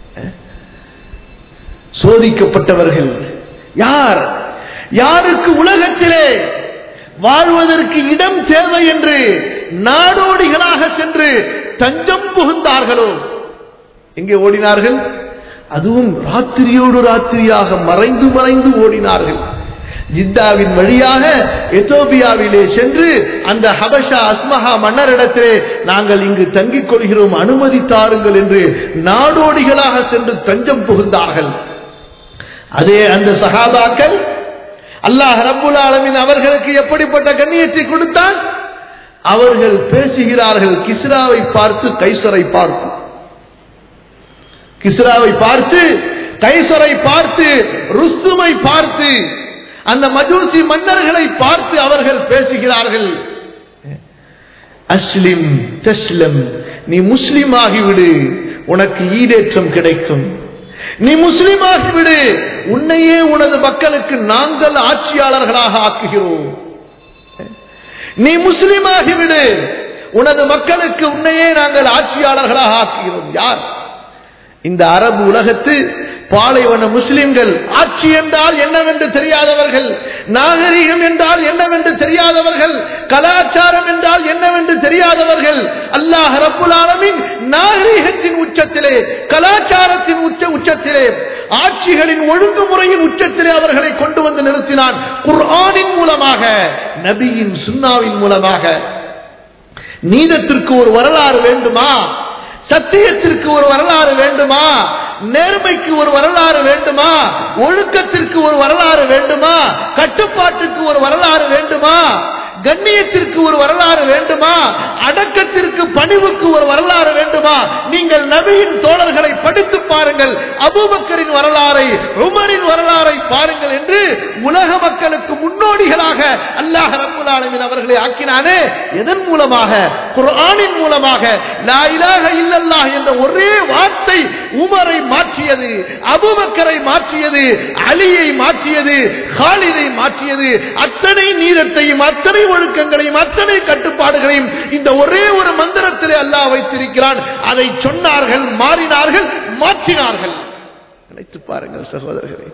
சோதிக்கப்பட்டவர்கள் யார் யாருக்கு உலகத்திலே வாழ்வதற்கு இடம் தேவை என்று நாடோடிகளாக சென்று தஞ்சம் புகுந்தார்களோ எங்கே ஓடினார்கள் அதுவும் ராத்திரியோடு ராத்திரியாக மறைந்து மறைந்து ஓடினார்கள் ஜித்தாவின் வழியாக எத்தோப்பியாவிலே சென்று அந்த ஹபஷா அஸ்மஹா மன்னரிடத்திலே நாங்கள் இங்கு தங்கிக் கொள்கிறோம் அனுமதி தாருங்கள் என்று நாடோடிகளாக சென்று தஞ்சம் புகுந்தார்கள் அதே அந்த சகாபாக்கள் அல்லாஹ் ரப்புல் ஆலமின் அவர்களுக்கு எப்படிப்பட்ட கண்ணியத்தை கொடுத்தான் அவர்கள் பேசுகிறார்கள் கிஸ்ராவை பார்த்து கைசரை பார்த்து கிஸ்ராவை பார்த்து கைசரை பார்த்து ருஸ்துமை பார்த்து அந்த மஜூசி மன்னர்களை பார்த்து அவர்கள் பேசுகிறார்கள் அஸ்லிம் தஸ்லம் நீ முஸ்லிம் ஆகிவிடு உனக்கு ஈடேற்றம் கிடைக்கும் நீ முஸ்லிம் ஆகிவிடு உன்னையே உனது மக்களுக்கு நாங்கள் ஆட்சியாளர்களாக ஆக்குகிறோம் நீ முஸ்லிம் ஆகிவிடு உனது மக்களுக்கு உன்னையே நாங்கள் ஆட்சியாளர்களாக ஆக்குகிறோம் யார் இந்த அரபு உலகத்து பாலைவன முஸ்லிம்கள் ஆட்சி என்றால் என்னவென்று தெரியாதவர்கள் நாகரிகம் என்றால் என்னவென்று தெரியாதவர்கள் கலாச்சாரம் என்றால் என்னவென்று தெரியாதவர்கள் அல்லாஹ் ரப்புல் ஆலமீன் நாகரிகத்தின் உச்சத்திலே கலாச்சாரத்தின் உச்ச உச்சத்திலே ஆட்சிகளின் ஒழுங்குமுறையின் உச்சத்திலே அவர்களை கொண்டு வந்து நிறுத்தினான் குர்ஆனின் மூலமாக நபியின் சுன்னாவின் மூலமாக நீதத்திற்கு ஒரு வரலாறு வேண்டுமா சத்தியத்திற்கு ஒரு வரலாறு வேண்டுமா நேர்மைக்கு ஒரு வரலாறு வேண்டுமா ஒழுக்கத்திற்கு ஒரு வரலாறு வேண்டுமா கட்டுப்பாட்டுக்கு ஒரு வரலாறு வேண்டுமா கண்ணியத்திற்கு ஒரு வரலாறு வேண்டுமா அடக்கத்திற்கு பணிவுக்கு ஒரு வரலாறு வேண்டுமா நீங்கள் நபியின் தோழர்களை படித்து பாருங்கள் அபூபக்கரின் வரலாறை உமரின் வரலாறை பாருங்கள் என்று உலக மக்களுக்கு முன்னோடிகளாக அல்லாஹ் ரப்புல் ஆலமீன் அவர்களை ஆக்கினானே எதன் மூலமாக குர்ஆனின் மூலமாக லா இலாஹ இல்லல்லாஹ் என்ற ஒரே வார்த்தை உமரை மாற்றியது அபூபக்கரை மாற்றியது அலியை மாற்றியது ஹாலிதை மாற்றியது அத்தனை நீதத்தையும் அத்தனை ஒழுக்கங்களையும் அத்தனை கட்டுப்பாடுகளையும் இந்த ஒரே ஒரு மந்திரத்திலே அல்லாஹ் வைத்திருக்கிறான் அதை சொன்னார்கள் மாறினார்கள் மாற்றினார்கள் நினைத்து பாருங்கள் சகோதரர்களே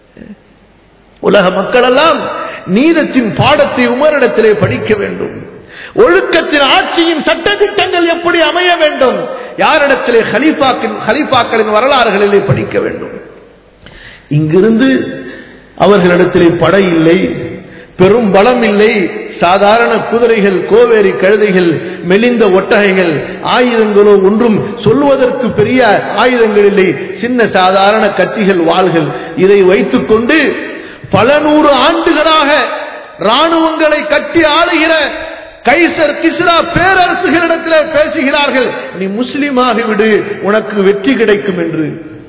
உலக மக்கள் எல்லாம் நீதத்தின் பாடத்தை உமரிடத்திலே படிக்க வேண்டும் ஒழுக்கத்தின் ஆட்சியின் சட்டத்திட்டங்கள் எப்படி அமைய வேண்டும் யாரிடத்திலே ஹலீஃபாக்கின் ஹலீஃபாக்களின் வரலாறுகளிலே படிக்க வேண்டும் இங்கிருந்து அவர்களிடத்திலே படை இல்லை பெரும் பலம் இல்லை சாதாரண குதிரைகள் கோவேரி கழுதைகள் மெலிந்த ஒட்டகைகள் ஆயுதங்களோ ஒன்றும் சொல்வதற்கு பெரிய ஆயுதங்கள் இல்லை சின்ன சாதாரண கத்திகள் வாள்கள் இதை வைத்துக்கொண்டு பல நூறு ஆண்டுகளாக ராணுவங்களை கட்டி ஆளுகிற கைசர் கிஸ்ரா பேரரசுகளிடத்தில் பேசுகிறார்கள் நீ முஸ்லீமாகிவிடு உனக்கு வெற்றி கிடைக்கும் என்று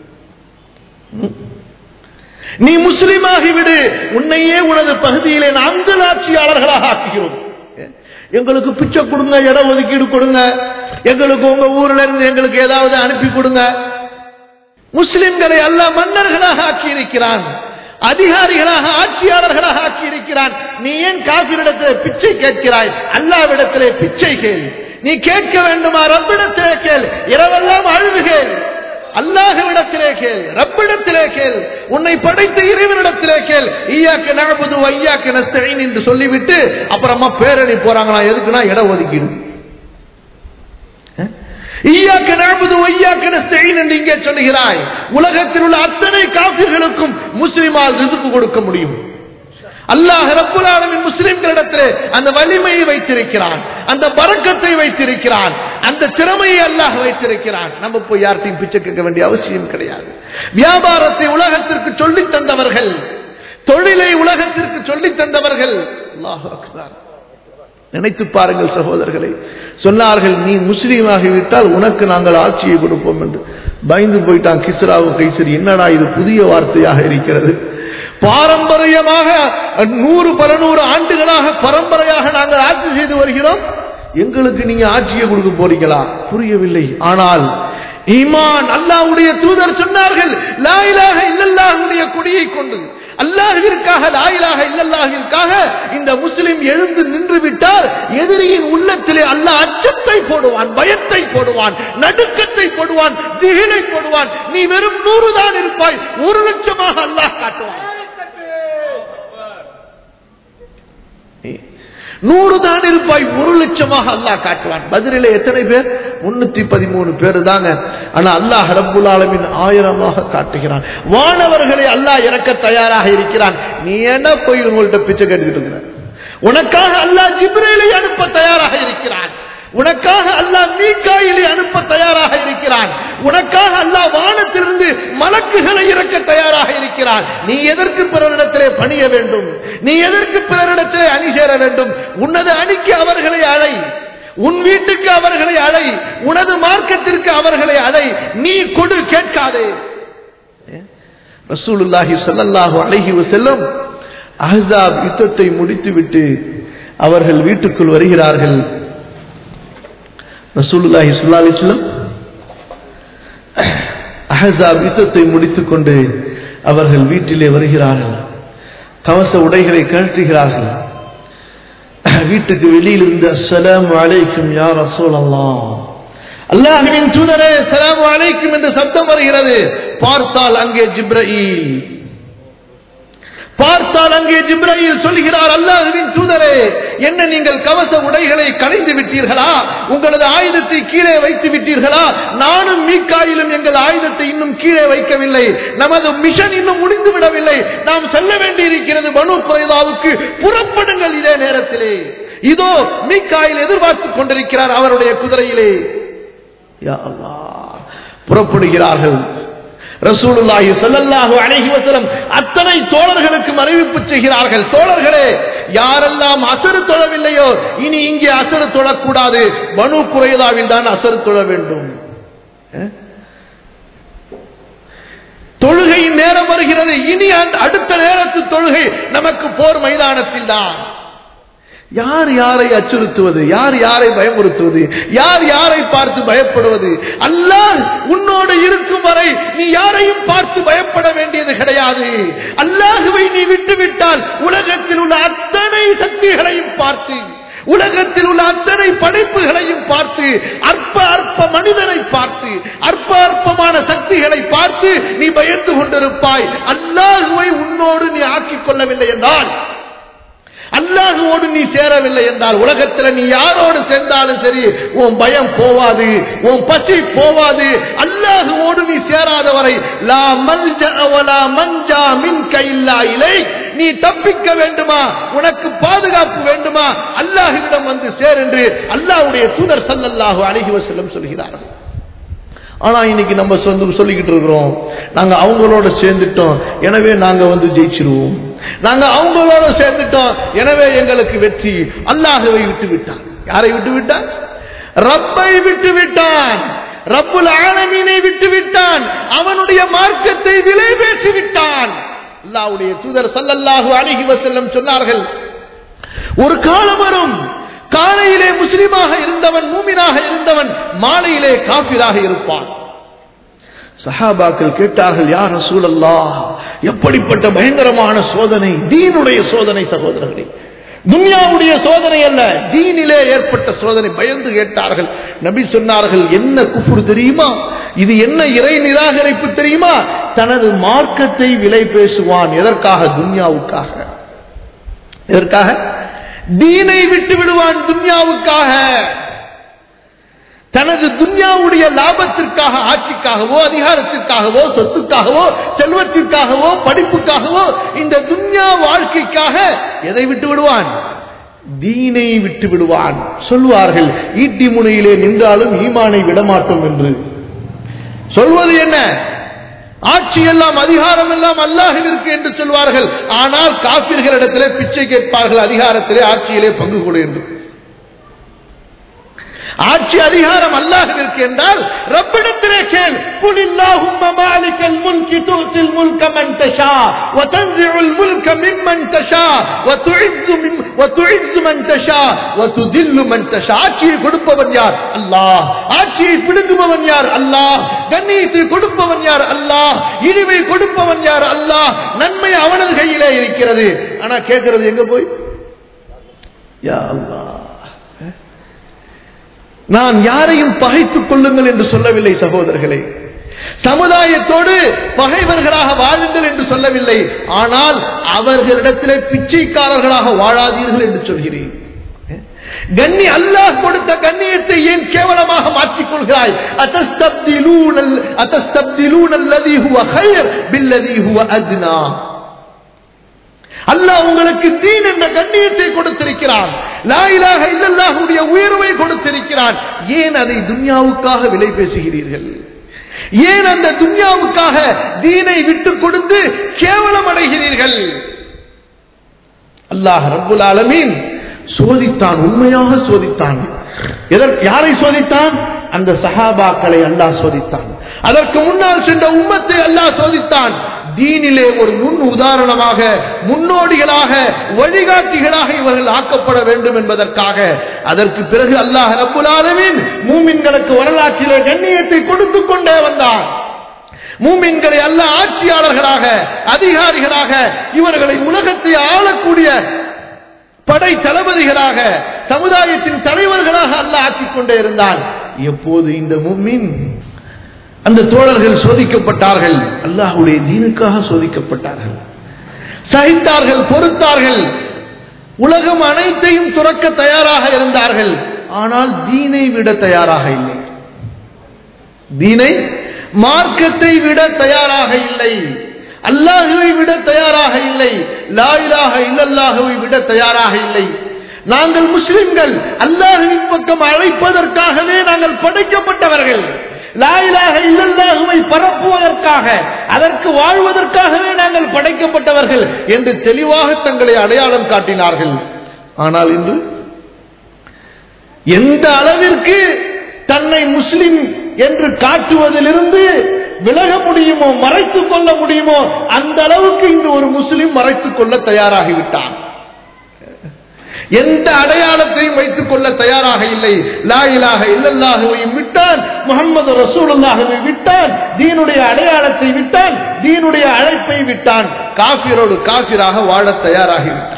நீ முஸ்லீமாகிவிடு உன்னையே உனது பகுதியிலே நாங்கள் ஆட்சியாளர்களாக ஆக்குகிறோம் எங்களுக்கு பிச்சை கொடுங்க இட ஒதுக்கீடு கொடுங்க எங்களுக்கு உங்க ஊர்ல இருந்து எங்களுக்கு ஏதாவது அனுப்பி கொடுங்க முஸ்லிம்களை அல்ல மன்னர்களாக ஆக்கி இருக்கிறான் அதிகாரிகளாக ஆட்சியாளர்களாக ஆக்கி இருக்கிறான் நீ ஏன் காபிரிடத்திலே பிச்சை கேட்கிறாய் அல்லாவிடத்திலே பிச்சை கேள் நீ கேட்க வேண்டுமா ரப்பிடத்திலே கேள் இரவெல்லாம் அழுது கேள் அல்லாஹ்விடத்திலே கேள் ரப்பிடத்திலே கேள் உன்னை படைத்த இறைவனிடத்திலே கேள் ஈயாக்க நகபது ஐயாக்க நஸ்தீன் என்று சொல்லிவிட்டு அப்புறமா பேரணி போறாங்களா எதுக்குன்னா இடம் ஒதுக்கீடு ஈயாக்க நகபது ஐயாக்க நஸ்தீன் என்று இங்கே சொல்லுகிறாய் உலகத்தில் உள்ள அத்தனை காபிர்களுக்கும் முஸ்லிமால் ரிசுக்கு கொடுக்க முடியும் அல்லாஹ் ரப்புல் ஆலமின் முஸ்லிம்களிடத்திலே அந்த வலிமையை வைத்திருக்கிறான் அந்த பறக்கத்தை வைத்திருக்கிறான் அந்த திறமையை அல்லாஹ் வைத்திருக்கிறான் நம்ம போய் யார்ட்டையும் பிச்சை கேட்க வேண்டிய அவசியம் கிடையாது வியாபாரத்தை உலகத்திற்கு சொல்லித் தந்தவர்கள் தொழிலை உலகத்திற்கு சொல்லித் தந்தவர்கள் அல்லாஹ் அக்பர் நினைத்து பாருங்கள் சகோதரர்களை சொன்னார்கள் நீ முஸ்லீமாகிவிட்டால் உனக்கு நாங்கள் ஆட்சியை கொடுப்போம் என்று பயந்து போயிட்டான் கிஸ்ராவு கைசரி என்னடா இது புதிய வார்த்தையாக இருக்கிறது பாரம்பரியமாக நூறு பல நூறு ஆண்டுகளாக பரம்பரையாக நாங்கள் ஆட்சி செய்து வருகிறோம் எங்களுக்கு நீங்க ஆட்சியை கொடுக்க போறீங்களா புரியவில்லை ஆனால் ஈமான் அல்லாஹ்வுடைய தூதர் சொன்னார்கள் லாயிலாக இல்லல்லாஹுடைய கொடியை கொண்டு அல்லாஹிற்காக லாயிலாக இல்லல்லாஹிற்காக இந்த முஸ்லிம் எழுந்து நின்று விட்டால் எதிரியின் உள்ளத்திலே அல்லாஹ் அச்சத்தை போடுவான் பயத்தை போடுவான் நடுக்கத்தை போடுவான் திகிலை போடுவான் நீ வெறும் நூறு தான் இருப்பாய் ஒரு லட்சமாக அல்லாஹ் காட்டுவான் நூறு தான் இருப்பாய் ஒரு லட்சமாக அல்லாஹ் காட்டுவான் பதிலிலே எத்தனை பேர் முன்னூத்தி பதிமூணு பேர் தாங்க ஆனா அல்லாஹ் ரப்புல் ஆலமின் ஆயிரமாக காட்டுகிறான் வானவர்களை அல்லாஹ் இறக்க தயாராக இருக்கிறான் நீ என்ன போய் உங்கள்கிட்ட பிச்சை கேட்டுக்கிட்டு இருக்கிற உனக்காக அல்லாஹ் ஜிப்ரேலை அனுப்ப தயாராக இருக்கிறான் உனக்காக அல்லாஹ் மீக்காயிலை அனுப்ப தயாராக இருக்கிறான் உனக்காக அல்லாஹ் வானத்திலிருந்து மலக்குகளை இறக்க தயாராக இருக்கிறான் நீ எதற்கு பிறரிடத்திலே பணிய வேண்டும் நீ எதற்கு பிறரிடத்திலே அணி சேர வேண்டும் உன்னது அணிக்கு அவர்களை அழை உன் வீட்டுக்கு அவர்களை அழை உனது மார்க்கத்திற்கு அவர்களை அழை நீ கொடு கேட்காதே ரசூலுல்லாஹி ஸல்லல்லாஹு அலைஹி வஸல்லம் அஹ்ஸாப் யுத்தத்தை முடித்துவிட்டு அவர்கள் வீட்டுக்குள் வருகிறார்கள் ரசூலுல்லாஹி ஸல்லல்லாஹு அலைஹி வஸல்லம் அஹஸாப் யுத்தத்தை முடித்துக் கொண்டு அவர்கள் வீட்டிலே வருகிறார்கள் கவச உடைகளை கழற்றுகிறார்கள் வீட்டுக்கு வெளியில் இருந்து அஸ்ஸலாமு அலைக்கும் யா ரசூலல்லாஹ் அல்லாஹுவின் தூதரே சலாம் அலைக்கும் என்று சப்தம் வருகிறது பார்த்தால் அங்கே ஜிப்ரஈல் பார்த்தால் அங்கே ஜிப்ரயில் சொல்கிறார் அல்லாஹுவின் தூதரே என்ன நீங்கள் கவச உடைகளை களைந்து விட்டீர்களா உங்களது ஆயுதத்தை கீழே வைத்து விட்டீர்களா நானும் மீக்காயிலும் எங்கள் ஆயுதத்தை இன்னும் கீழே வைக்கவில்லை நமது மிஷன் இன்னும் முடிந்து விடவில்லை நாம் செல்ல வேண்டியிருக்கிறது பனு குறைதாவுக்கு புறப்படுங்கள் இதே நேரத்திலே இதோ மீக்காயில் எதிர்பார்த்துக் கொண்டிருக்கிறார் அவருடைய குதிரையிலே யா அல்லாஹ் புறப்படுகிறார்கள் ரசூலுல்லாஹி ஸல்லல்லாஹு அலைஹி வஸல்லம் அத்தனை தோழர்களுக்கும் அறிவிப்பு செய்கிறார்கள் தோழர்களே யாரெல்லாம் அசரு தொழவில்லையோ இனி இங்கே அசரு தொழக்கூடாது பனு குறைதாவில் தான் அசரு தொழ வேண்டும் அஹ்? தொழுகையின் நேரம் வருகிறது இனி அந்த அடுத்த நேரத்து தொழுகை நமக்கு போர் மைதானத்தில் தான் யார் யாரை அச்சுறுத்துவது யார் யாரை பயமுறுத்துவது யார் யாரை பார்த்து பயப்படுவது அல்லாஹ் உன்னோடு இருக்கும் வரை நீ யாரையும் பார்த்து பயப்பட வேண்டியது கிடையாது அல்லாஹுவை நீ விட்டுவிட்டால் உலகத்தில் உள்ள அத்தனை சக்திகளையும் பார்த்து உலகத்தில் உள்ள அத்தனை படைப்புகளையும் பார்த்து அற்ப அற்ப மனிதனை பார்த்து அற்ப அற்பமான சக்திகளை பார்த்து நீ பயந்து கொண்டிருப்பாய் அல்லாஹுவை உன்னோடு நீ ஆக்கிக் கொள்ளவில்லை என்றால் அல்லாஹுவோடு நீ சேரவில்லை என்றால் உலகத்தில் நீ யாரோடு சேர்ந்தாலும் சரி உன் பயம் போவாது உன் பசி போவாது அல்லாஹுவோடு நீ சேராதவரை லா மல்ஜ வலா மஞ்சா மின் கையில்லா இலை நீ தப்பிக்க வேண்டுமா உனக்கு பாதுகாப்பு வேண்டுமா அல்லாஹுவிடம் வந்து சேர் என்று அல்லாஹ்வுடைய தூதர் ஸல்லல்லாஹு அலைஹி வஸல்லம் சொல்கிறார்கள் ஆனா இன்னைக்கு நம்ம சொந்த சொல்லிக்கிட்டு இருக்கிறோம் நாங்க அவங்களோட சேர்ந்துட்டோம் எனவே நாங்க வந்து ஜெயிச்சிருவோம் நாங்க அவங்களோட சேர்ந்துட்டோம் எனவே எங்களுக்கு வெற்றி அல்லாஹுவை விட்டு விட்டான் யாரை விட்டு விட்டான் ரப்பை விட்டு விட்டான் ரப்புல் ஆலமீனை விட்டு விட்டான் அவனுடைய மார்க்கத்தை விலை பேசி விட்டான் அல்லாஹ்வுடைய தூதர் ஸல்லல்லாஹு அலைஹி வஸல்லம் சொன்னார்கள் ஒரு காலம் வரும் காலையிலே முஸ்லிமாக இருந்தவன் மூமினாக இருந்தவன் மாலையிலே காபிராக இருப்பான் சஹாபாக்கள் கேட்டார்கள் யார் ரசூலல்லா எப்படிப்பட்ட பயங்கரமான சோதனை தீனுடைய சோதனை சகோதரர்களே துன்யாவுடைய சோதனை அல்ல தீனிலே ஏற்பட்ட சோதனை பயந்து கேட்டார்கள் நபி சொன்னார்கள் என்ன குஃபுர் தெரியுமா இது என்ன இறை நிராகரிப்பு தெரியுமா தனது மார்க்கத்தை விலை பேசுவான் எதற்காக துன்யாவுக்காக எதற்காக தீனை விட்டு விடுவான் துன்யாவுக்காக தனது துன்யாவுடைய லாபத்திற்காக ஆட்சிக்காகவோ அதிகாரத்திற்காகவோ சொத்துக்காகவோ செல்வத்திற்காகவோ படிப்புக்காகவோ இந்த துன்யா வாழ்க்கைக்காக எதை விட்டு விடுவான் தீனை விட்டு விடுவான் சொல்வார்கள் ஈட்டி முனையிலே நின்றாலும் ஈமானை விடமாட்டோம் என்று சொல்வது என்ன ஆட்சி எல்லாம் அதிகாரம் எல்லாம் அல்லாஹிற்கு என்று சொல்வார்கள் ஆனால் காபிர்களிடத்திலே பிச்சை கேட்பார்கள் அதிகாரத்திலே ஆட்சியிலே பங்கு கொடு என்று ஆட்சி அதிகாரம் அல்லாஹிற்கு என்றால் ரப்பிடத்திலே கேள் குலில்லாஹும்ம மாலிகல் முல்கி துத்தில் முல்க மன் தஷா வ தன்சிஉல் முல்க மிம்மன் தஷா வ துஇஸ்ஸு மின் வ துஇஸ்ஸு மன் தஷா வ துதில்லு மன் தஷா ஆட்சியை கொடுப்பவன் யார் அல்லாஹ் ஆட்சியை பிடுங்குபவன் யார் அல்லாஹ் கண்ணியத்தை கொடுப்பவன் யார் அல்லாஹ் இழிவை கொடுப்பவன் யார் அல்லாஹ் நன்மை அவனது கையிலே இருக்கிறது ஆனா கேட்கிறது எங்க போய் யா அல்லாஹ் நான் யாரையும் பகைத்துக் கொள்ளுங்கள் என்று சொல்லவில்லை சகோதரர்களே சமுதாயத்தோடு பகைவர்களாக வாழுங்கள் என்று சொல்லவில்லை ஆனால் அவர்களிடத்திலே பிச்சைக்காரர்களாக வாழாதீர்கள் என்று சொல்கிறேன் கண்ணி அல்லாஹ் கொடுத்த கண்ணியத்தை ஏன் கேவலமாக மாற்றிக் கொள்கிறாய் அத்தஸ்தப்திலூனல் அத்தஸ்தப்திலூனல் லதி ஹுவ ஹைர் பில்லதி ஹுவ அத்னா அல்லாஹ் உங்களுக்கு தீன் என்ற கண்ணியத்தை கொடுத்திருக்கிறான் லாயிலாக இல்லல்லாஹுடைய உயர்வை கொடுத்திருக்கிறான் ஏன் அதை துன்யாவுக்காக விலை பேசுகிறீர்கள் ஏன் அந்த துன்யாவுக்காக தீனை விட்டுக் கொடுத்து கேவலம் அடைகிறீர்கள் அல்லாஹ் ரப்புல் ஆலமீன் சோதித்தான் உண்மையாக சோதித்தான் எதற்கு யாரை சோதித்தான் அந்த சஹாபாக்களை அல்லாஹ் சோதித்தான் அதற்கு முன்னால் சென்ற உம்மத்தை அல்லாஹ் சோதித்தான் தீனிலே ஒரு முன் உதாரணமாக முன்னோடிகளாக வழிகாட்டிகளாக இவர்கள் ஆக்கப்பட வேண்டும் என்பதற்காக அதற்கு பிறகு அல்லாஹ் ரப்புல் ஆலமீன் மூமின்களுக்கு வரலாற்றிலே கண்ணியத்தை கொடுத்துக் கொண்டே வந்தான் மூமின்களை அல்ல ஆட்சியாளர்களாக அதிகாரிகளாக இவர்களை உலகத்தை ஆளக்கூடிய படை தளபதிகளாக சமுதாயத்தின் தலைவர்களாக அல்ல ஆக்கிக் கொண்டே இருந்தான் எப்போது இந்த மும்மின் அந்த தோழர்கள் சோதிக்கப்பட்டார்கள் அல்லாஹ்வுடைய தீனுக்காக சோதிக்கப்பட்டார்கள் சகித்தார்கள் பொறுத்தார்கள் உலகம் அனைத்தையும் துறக்க தயாராக இருந்தார்கள் ஆனால் தீனை விட தயாராக இல்லை தீனை மார்க்கத்தை விட தயாராக இல்லை அல்லாஹுவை விட தயாராக இல்லை லாயிலாக இல்லல்லாஹுவை விட தயாராக இல்லை நாங்கள் முஸ்லிம்கள் அல்லாஹுவின் பக்கம் அழைப்பதற்காகவே நாங்கள் படைக்கப்பட்டவர்கள் லாயிலாக இல்லல்லாஹுவை பரப்புவதற்காக அதற்கு வாழ்வதற்காகவே நாங்கள் படைக்கப்பட்டவர்கள் என்று தெளிவாக தங்களை அடையாளம் காட்டினார்கள் ஆனால் இன்று எந்த அளவிற்கு தன்னை முஸ்லிம் என்று காட்டுவதிலிருந்து விலக முடியுமோ மறைத்துக் கொள்ள முடியுமோ அந்த அளவுக்கு இன்று ஒரு முஸ்லிம் மறைத்துக் கொள்ள தயாராகிவிட்டான் எந்த அடையாளத்தையும் வைத்துக் கொள்ள தயாராக இல்லை லாயிலாக இல்லல்லாகவையும் விட்டான் முகமது ரசூலுல்லாகவை விட்டான் தீனுடைய அடையாளத்தை விட்டான் தீனுடைய அழைப்பை விட்டான் காபிரோடு காபிராக வாழ தயாராகிவிட்டான்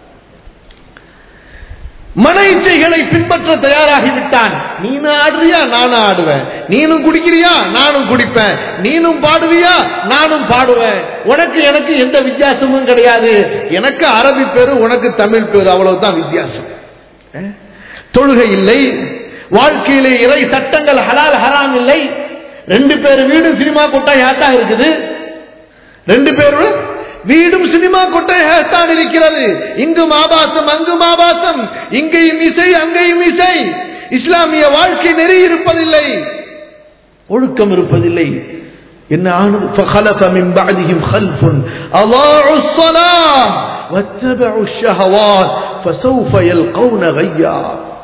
மன இச்சைகளை பின்பற்ற தயாராகிவிட்டான் நீனும் ஆடுறியா நானும் ஆடுவேன் நீனும் குடிக்கிறியா நானும் குடிப்பேன் நீனும் பாடுவியா நானும் பாடுவேன் உனக்கு எனக்கு எந்த வித்தியாசமும் கிடையாது எனக்கு அரபி பேரு உனக்கு தமிழ் பேரு அவ்வளவுதான் வித்தியாசம் அஹ்? தொழுகை இல்லை வாழ்க்கையிலே இறை சட்டங்கள் ஹலால் ஹராம் இல்லை ரெண்டு பேர் வீடு சினிமா போட்டா யாத்தா இருக்குது ரெண்டு பேரும் வீடும் சினிமா கொட்டையாகத்தான் இருக்கிறது இங்கும் ஆபாசம் அங்கும் ஆபாசம் இங்கேயும் இசை அங்கேயும் இசை இஸ்லாமிய வாழ்க்கை நெறி இருப்பதில்லை ஒழுக்கம் இருப்பதில்லை என்ன ஆனது فخلف من بعدهم خلف أضاعوا الصلاة واتبعوا الشهوات فسوف يلقون غيا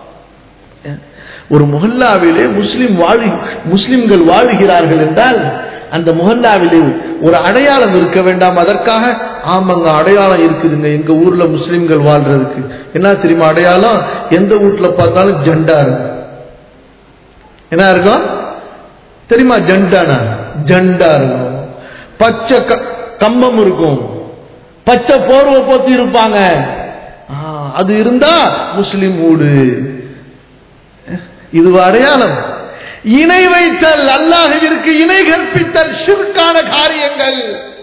ஒரு முகல்லாவிலே முஸ்லிம் வாழு முஸ்லிம்கள் வாழுகிறார்கள் என்றால் அந்த முகல்லாவிலே ஒரு அடையாளம் இருக்க வேண்டாம் அதற்காக ஆமாங்க அடையாளம் இருக்குதுங்க எங்க ஊர்ல முஸ்லிம்கள் வாழ்றதுக்கு என்ன தெரியுமா அடையாளம் எந்த வீட்டுல பார்த்தாலும் ஜெண்டா இருக்கும் என்ன இருக்கும் தெரியுமா ஜண்டானா ஜண்டா இருக்கும் பச்சை க- கம்பம் இருக்கும் பச்சை போர்வை போத்தி இருப்பாங்க ஆ, அது இருந்தா முஸ்லிம் வீடு இது அடையாளம் இணை வைத்தல் அல்லாஹுவிற்கு இணை கற்பித்தல் ஷிர்கான காரியங்கள்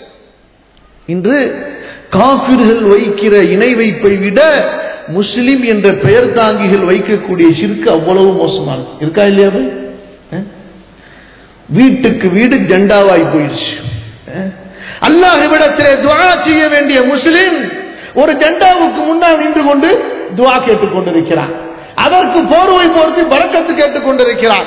இன்று காபிர்கள் வைக்கிற இணை வைப்பை விட முஸ்லிம் என்ற பெயர் தாங்கிகள் வைக்கக்கூடிய ஷிர்கு அவ்வளவு மோசமானது இருக்கா இல்லையா பாய்? அஹ்? வீட்டுக்கு வீடு ஜெண்டாவாய் போயிடுச்சு அஹ்? அல்லாஹ்விடத்திலே துஆ செய்ய வேண்டிய முஸ்லிம் ஒரு ஜெண்டாவுக்கு முன்னால் நின்று கொண்டு துஆ கேட்டுக் கொண்டிருக்கிறார் அதற்கு போர்வை போர்த்தி பறக்கத்து கேட்டுக் கொண்டிருக்கிறார்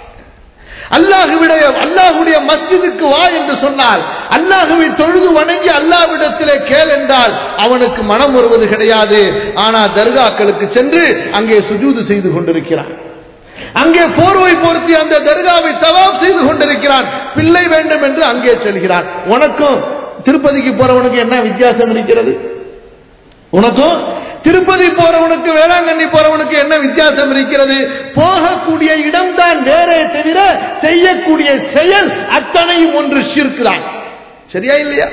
அல்லாஹுவிடைய அல்லாஹுடைய மஸ்ஜிதுக்கு வா என்று சொன்னால் அல்லாஹுவை தொழுது வணங்கி அல்லாஹ்விடத்திலே கேள் என்றால் அவனுக்கு மனம் வருவது கிடையாது ஆனா தர்காக்களுக்கு சென்று அங்கே சுஜூது செய்து கொண்டிருக்கிறான் அங்கே போர்வை பொருத்தி அந்த தர்காவை தவாப் செய்து கொண்டிருக்கிறான் பிள்ளை வேண்டும் என்று அங்கே செல்கிறான் உனக்கும் திருப்பதிக்கு போறவனுக்கு என்ன வித்தியாசம் இருக்கிறது உனக்கும் திருப்பதி போறவனுக்கு வேளாங்கண்ணி போறவனுக்கு என்ன வித்தியாசம் இருக்கிறது போகக்கூடிய இடம்தான் வேறே தவிர செய்யக்கூடிய செயல் அத்தனையும் ஒன்று ஷிர்க்குதான் சரியா இல்லையா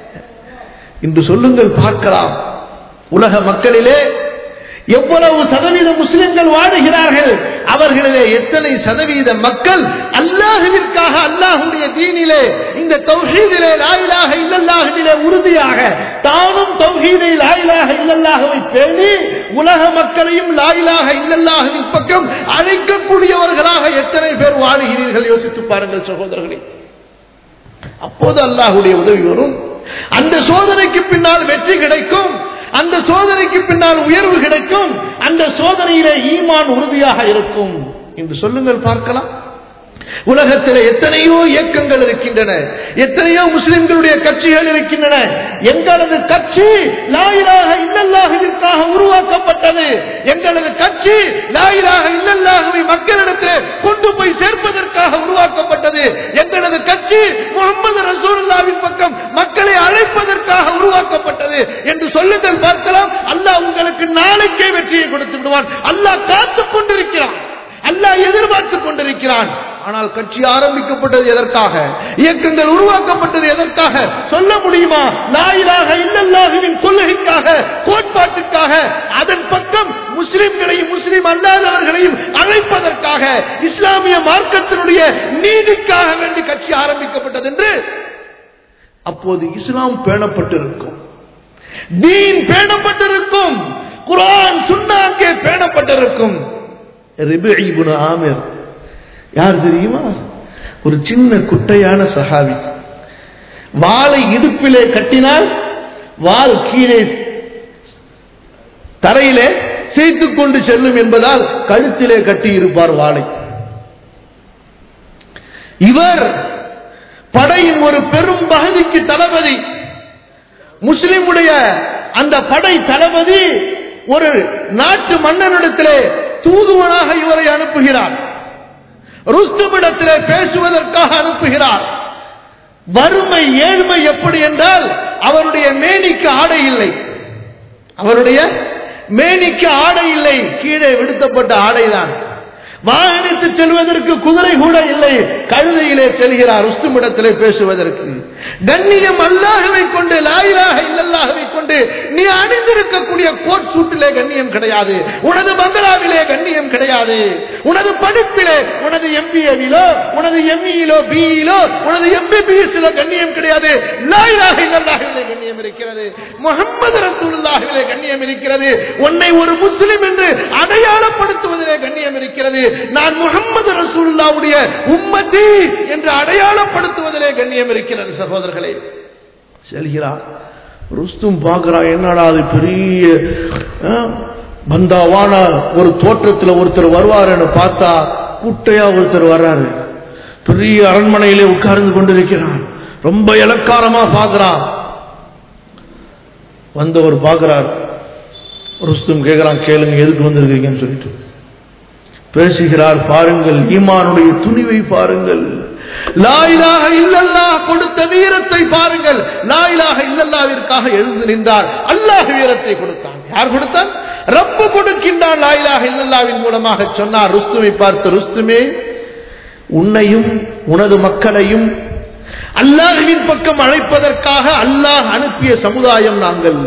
இன்று சொல்லுங்கள் பார்க்கலாம் உலக மக்களிலே எவ்வளவு சதவீத முஸ்லிம்கள் வாழுகிறார்கள் அவர்களிலே எத்தனை சதவீத மக்கள் அல்லாஹுவிற்காக அல்லாஹுடைய தீனிலே இந்த தௌஹீதிலே லாயிலாக இல்லல்லாஹுவிலே உறுதியாக தானும் தௌஹீதை லாயிலாக இல்லல்லாஹுவை பேணி உலக மக்களையும் லாயிலாக இல்லல்லாஹுவின் பக்கம் அழைக்கக்கூடியவர்களாக எத்தனை பேர் வாழுகிறீர்கள் யோசித்து பாருங்கள் சகோதரர்களே அப்போது அல்லாஹுடைய உதவி வரும் அந்த சோதனைக்கு பின்னால் வெற்றி கிடைக்கும் அந்த சோதனைக்கு பின்னால் உயர்வு கிடைக்கும் அந்த சோதனையிலே ஈமான் உறுதியாக இருக்கும் என்று சொல்லுங்கள் பார்க்கலாம் உலகத்தில் எத்தனையோ இயக்கங்கள் இருக்கின்றன எத்தனையோ முஸ்லிம்களுடைய கட்சிகள் இருக்கின்றன எங்களது கட்சி லாயிலாக இல்லல்லாஹுவிற்காக உருவாக்கப்பட்டது எங்களது கட்சி லாயிலாக இல்லல்லாஹுவை மக்களிடத்தில் கொண்டு போய் சேர்ப்பதற்காக உருவாக்கப்பட்டது எங்களது கட்சி முகமது ரசூலுல்லாவின் பக்கம் மக்களை அழைப்பதற்காக உருவாக்கப்பட்டது என்று சொல்லுங்கள் பார்க்கலாம் அல்லாஹ் உங்களுக்கு நாளைக்கே வெற்றியை கொடுத்து விடுவான் அல்லாஹ் காத்துக் கொண்டிருக்கிறான் அல்லாஹ் எதிர்பார்த்துக் கொண்டிருக்கிறான் ஆனால் கட்சி ஆரம்பிக்கப்பட்டது எதற்காக இயக்கங்கள் உருவாக்கப்பட்டது எதற்காக சொல்ல முடியுமா லாயிலாக இல்லல்லாஹுவின் கொள்கைக்காக கோட்பாட்டுக்காக அதன் பக்கம் முஸ்லிம்களையும் முஸ்லிம் அல்லாதவர்களையும் அழைப்பதற்காக நேர்மைக்காக இஸ்லாமிய மார்க்கத்தினுடைய நீதிக்காக வேண்டி கட்சி ஆரம்பிக்கப்பட்டது என்று அப்போது இஸ்லாம் பேணப்பட்டிருக்கும் தீன் பேணப்பட்டிருக்கும் குரான் சுண்ணாங்கே பேணப்பட்டிருக்கும் ரிபிஇ இப்னு ஆமிர் யார் தெரியுமா ஒரு சின்ன குட்டையான சஹாபி வாளை இடுப்பிலே கட்டினால் வால் கீழே தரையிலே சேர்த்துக் கொண்டு செல்லும் என்பதால் கழுத்திலே கட்டி இருப்பார் வாளை இவர் படையின் ஒரு பெரும் பகுதிக்கு தளபதி முஸ்லிமுடைய அந்த படை தளபதி ஒரு நாட்டு மன்னனிடத்திலே தூதுவனாக இவரை அனுப்புகிறார் ருஸ்துமிடத்திலே பேசுவதற்காக அனுப்புகிறார் வறுமை ஏழ்மை எப்படி என்றால் அவருடைய மேனிக்கு ஆடை இல்லை அவருடைய மேனிக்கு ஆடை இல்லை கீழே விடுத்தப்பட்ட ஆடைதான் வாகனத்தில் செல்வதற்கு குதிரை கூட இல்லை கழுதையிலே செல்கிறார் உஸ்துமிடத்திலே பேசுவதற்கு கண்ணியம் அல்லாஹவை கொண்டு லாயிலாக இல்லல்லாகவை கொண்டு நீ அணிந்திருக்கக்கூடிய கோட் சூட்டிலே கண்ணியம் கிடையாது உனது பங்களாவிலே கண்ணியம் கிடையாது உனது படிப்பிலே உனது எம்பிஏவிலோ உனது எம்இலோ பிஇலோ உனது எம்பிபிஎஸ்ல கண்ணியம் கிடையாது லாயிலாக இல்லல்லாகவிலே கண்ணியம் இருக்கிறது முகமது ரசூலுல்லாஹிலே கண்ணியம் இருக்கிறது உன்னை ஒரு முஸ்லிம் என்று அடையாளப்படுத்துவதிலே கண்ணியம் இருக்கிறது நான் முகமது ரசூலுல்லாவுடைய உம்மதி என்று அடையாளப்படுத்துவதிலே கண்ணியம் இருக்கிறது சகோதரர்களே செல்கிறார் ருஸ்தும் பார்க்கிறா என்னடா அது பெரிய அஹ், பந்தாவான ஒரு தோற்றத்தில் ஒருத்தர் வருவாருன்னு பார்த்தா குட்டையா ஒருத்தர் வர்றாரு பெரிய அரண்மனையிலே உட்கார்ந்து கொண்டிருக்கிறார் ரொம்ப இலக்காரமா பார்க்கிறான் வந்தவர் பார்க்கிறார் ருஸ்தும் கேட்கிறான் கேளுங்க எதுக்கு வந்திருக்கீங்கன்னு சொல்லிட்டு பேசுகிறார் பாருங்கள் ஈமானுடைய துணிவை பாருங்கள் லாயிலாக இல்லல்லாஹ் கொடுத்த வீரத்தை பாருங்கள் லாயிலாக இல்லல்லாவிற்காக எழுந்து நின்றார் அல்லாஹ் வீரத்தை கொடுத்தான் யார் கொடுத்தான் ரப்பு கொடுக்கின்றான் லாயிலாக இல்லல்லாவின் மூலமாக சொன்னார் ருஸ்துமை பார்த்து ருஸ்துமே உன்னையும் உனது மக்களையும் அல்லாஹ்வின் பக்கம் அழைப்பதற்காக அல்லாஹ் அனுப்பிய சமுதாயம் நாங்கள்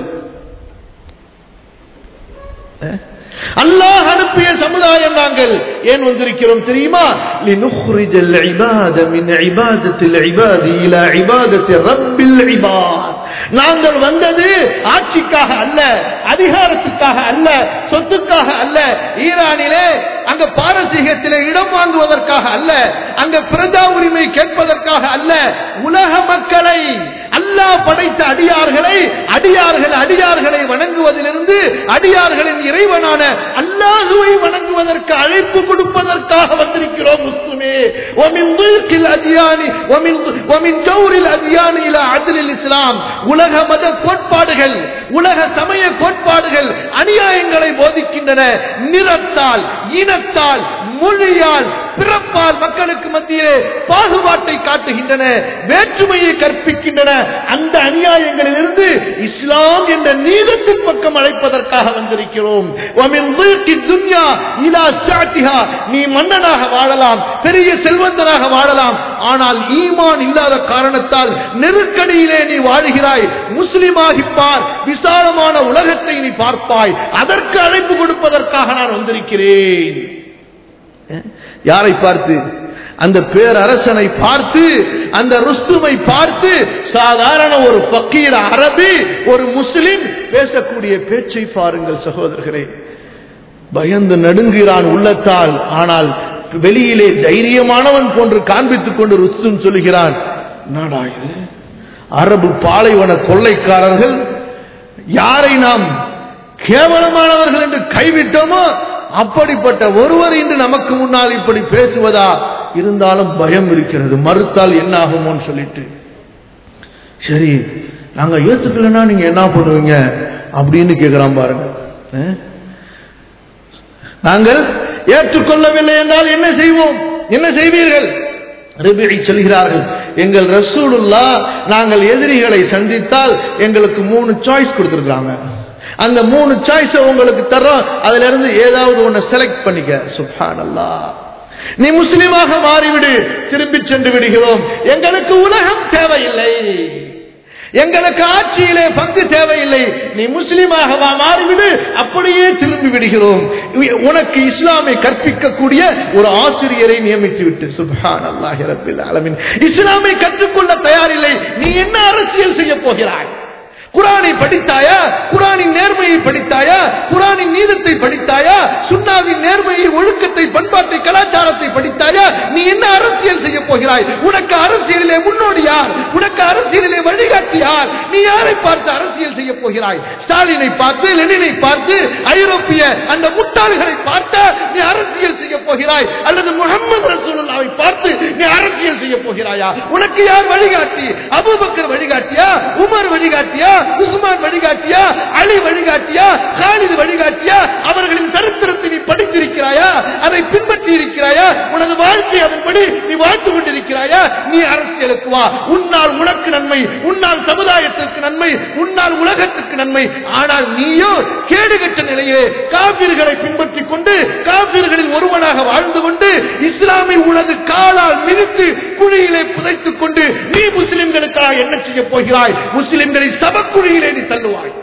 அல்லாஹ் அனுப்பிய சமுதாயம் நாங்கள் ஏன் வந்திருக்கிறோம் தெரியுமா لنخرج العباد من عبادة العباد إلى عبادة رب العباد நாங்கள் வந்தது ஆட்சிக்காக அல்ல அதிகாரத்துக்காக அல்ல சொத்துக்காக அல்ல ஈரானிலே அங்க பாரசீகத்திலே இடம் வாங்குவதற்காக அல்ல அங்க பிரஜா உரிமை கேட்பதற்காக அல்ல உலக மக்களை அல்லாஹ் படைத்த அடியார்களை அடியார்கள் அடியார்களை வணங்குவதிலிருந்து அடியார்களின் இறைவனான அல்லாஹுவை வணங்குவதற்கு அழைப்பு கொடுப்பதற்காக வந்திருக்கிறோம் முஸ்லிமே ومن ضيق الأديان ومن ومن جور الأديان إلى عدل الإسلام உலக மத கோட்பாடுகள் உலக சமய கோட்பாடுகள் அநியாயங்களை போதிக்கின்றன நிறத்தால் இனத்தால் மொழியால் பிறப்பால் மக்களுக்கு மத்தியிலே பாகுபாட்டை காட்டுகின்றன வேற்றுமையை கற்பிக்கின்றன அந்த அநியாயங்களிலிருந்து இஸ்லாம் என்ற நீதத்தின் பக்கம் அழைப்பதற்காக வந்திருக்கிறோம் وَمِنْ ضِيقِ الدُّنْيَا إِلَى سَعْتِهَا நீ மன்னனாக வாழலாம் பெரிய செல்வந்தனாக வாழலாம் ஆனால் ஈமான் இல்லாத காரணத்தால் நெருக்கடியிலே நீ வாழுகிறாய் முஸ்லிமாகிப்பார் விசாலமான உலகத்தை நீ பார்ப்பாய் அதற்கு அழைப்பு கொடுப்பதற்காக நான் வந்திருக்கிறேன் யாரை பார்த்து அந்த பேரரசனை பார்த்து அந்த ருஸ்துமை பார்த்து சாதாரண ஒரு பக்கீர் அரபி ஒரு முஸ்லிம் பேசக்கூடிய பேச்சை பாருங்கள் சகோதரர்களே பயந்து நடுங்குகிறான் உள்ளத்தால் ஆனால் வெளியிலே தைரியமானவன் போன்று காண்பித்துக் கொண்டு ருஸ்தும் சொல்லுகிறான் என்னடா இது அரபு பாலைவன கொள்ளைக்காரர்கள் யாரை நாம் கேவலமானவர்கள் என்று கைவிட்டோமோ அப்படிப்பட்ட ஒருவர் இன்று நமக்கு முன்னால் இப்படி பேசுவதா இருந்தாலும் பயம் இருக்கிறது மறுத்தால் என்ன ஆகுமோன்னு சொல்லிட்டு சரி நாங்க ஏத்துக்கலன்னா நீங்க என்ன பண்ணுவீங்க அப்படின்னு கேட்கிறான் பாருங்க அஹ்? நாங்கள் ஏற்றுக்கொள்ளவில்லை என்றால் என்ன செய்வோம் என்ன செய்வீர்கள் ரபியை சொல்கிறார்கள் எங்கள் ரசூலுல்லா நாங்கள் எதிரிகளை சந்தித்தால் எங்களுக்கு மூணு சாய்ஸ் கொடுத்திருக்காங்க அந்த மூணு சாய்ஸ் உங்களுக்கு தர்றோம் அதுல இருந்து ஏதாவது ஒன்னு செலக்ட் பண்ணிக்க சுப்ஹானல்லா நீ முஸ்லிமாக மாறிவிடு திரும்பி சென்று விடுகிறோம் எங்களுக்கு உலகம் தேவையில்லை எங்களுக்கு ஆட்சியிலே பங்கு தேவையில்லை நீ முஸ்லீமாக வா மாறிவிடு அப்படியே திரும்பி விடுகிறோம் உனக்கு இஸ்லாமை கற்பிக்கக்கூடிய ஒரு ஆசிரியரை நியமித்து விட்டு சுபான் அல்லாஹி ரப்பில் ஆலமீன் இஸ்லாமை கற்றுக்கொள்ள தயாரில்லை நீ என்ன அரசியல் செய்ய போகிறாய் குரானை படித்தாயா குரானின் நேர்மையை படித்தாயா குரானின் நீதத்தை படித்தாயா சுண்ணாவின் நேர்மையை ஒழுக்கத்தை பண்பாட்டை கலாச்சாரத்தை படித்தாயா நீ என்ன அரசியல் செய்ய போகிறாய் உனக்கு அரசியலிலே முன்னோடி யார் உனக்கு அரசியலிலே வழிகாட்டி யார் நீ யாரை பார்த்து அரசியல் செய்ய போகிறாய் ஸ்டாலினை பார்த்து லெனினை பார்த்து ஐரோப்பிய அந்த முட்டாள்களை பார்த்து நீ அரசியல் செய்ய போகிறாய் அல்லது முகமது ரசூலுல்லாவை பார்த்து நீ அரசியல் செய்ய போகிறாயா உனக்கு யார் வழிகாட்டி அபூபக்கர் வழிகாட்டியா உமர் வழிகாட்டியா உஸ்மான் வழிகாட்டியா அலி வழிகாட்டியா காலிது வழிகாட்டியா அவர்களின் சரித்திரத்தை நீ படித்திருக்கிறாயா அதை பின்பற்றி இருக்கிறாயா உனது வாழ்க்கை அதன்படி நீ வாழ்ந்து கொண்டிருக்கிறாயா நீ அரசியலுக்கு வா உன்னால் உனக்கு நன்மை உன்னால் சமுதாயத்திற்கு நன்மை உன்னால் உலகத்துக்கு நன்மை ஆனால் நீயோ கேடுகட்ட நிலையே காபிர்களை பின்பற்றிக் கொண்டு காபிர்களில் ஒருவனாக வாழ்ந்து கொண்டு இஸ்லாமை உனது காலால் மிதித்து குழியிலே புதைத்துக் கொண்டு நீ முஸ்லிம்களுக்காக என்ன செய்ய போகிறாய் முஸ்லிம்களை சபக்குழியிலே நீ தள்ளுவாய்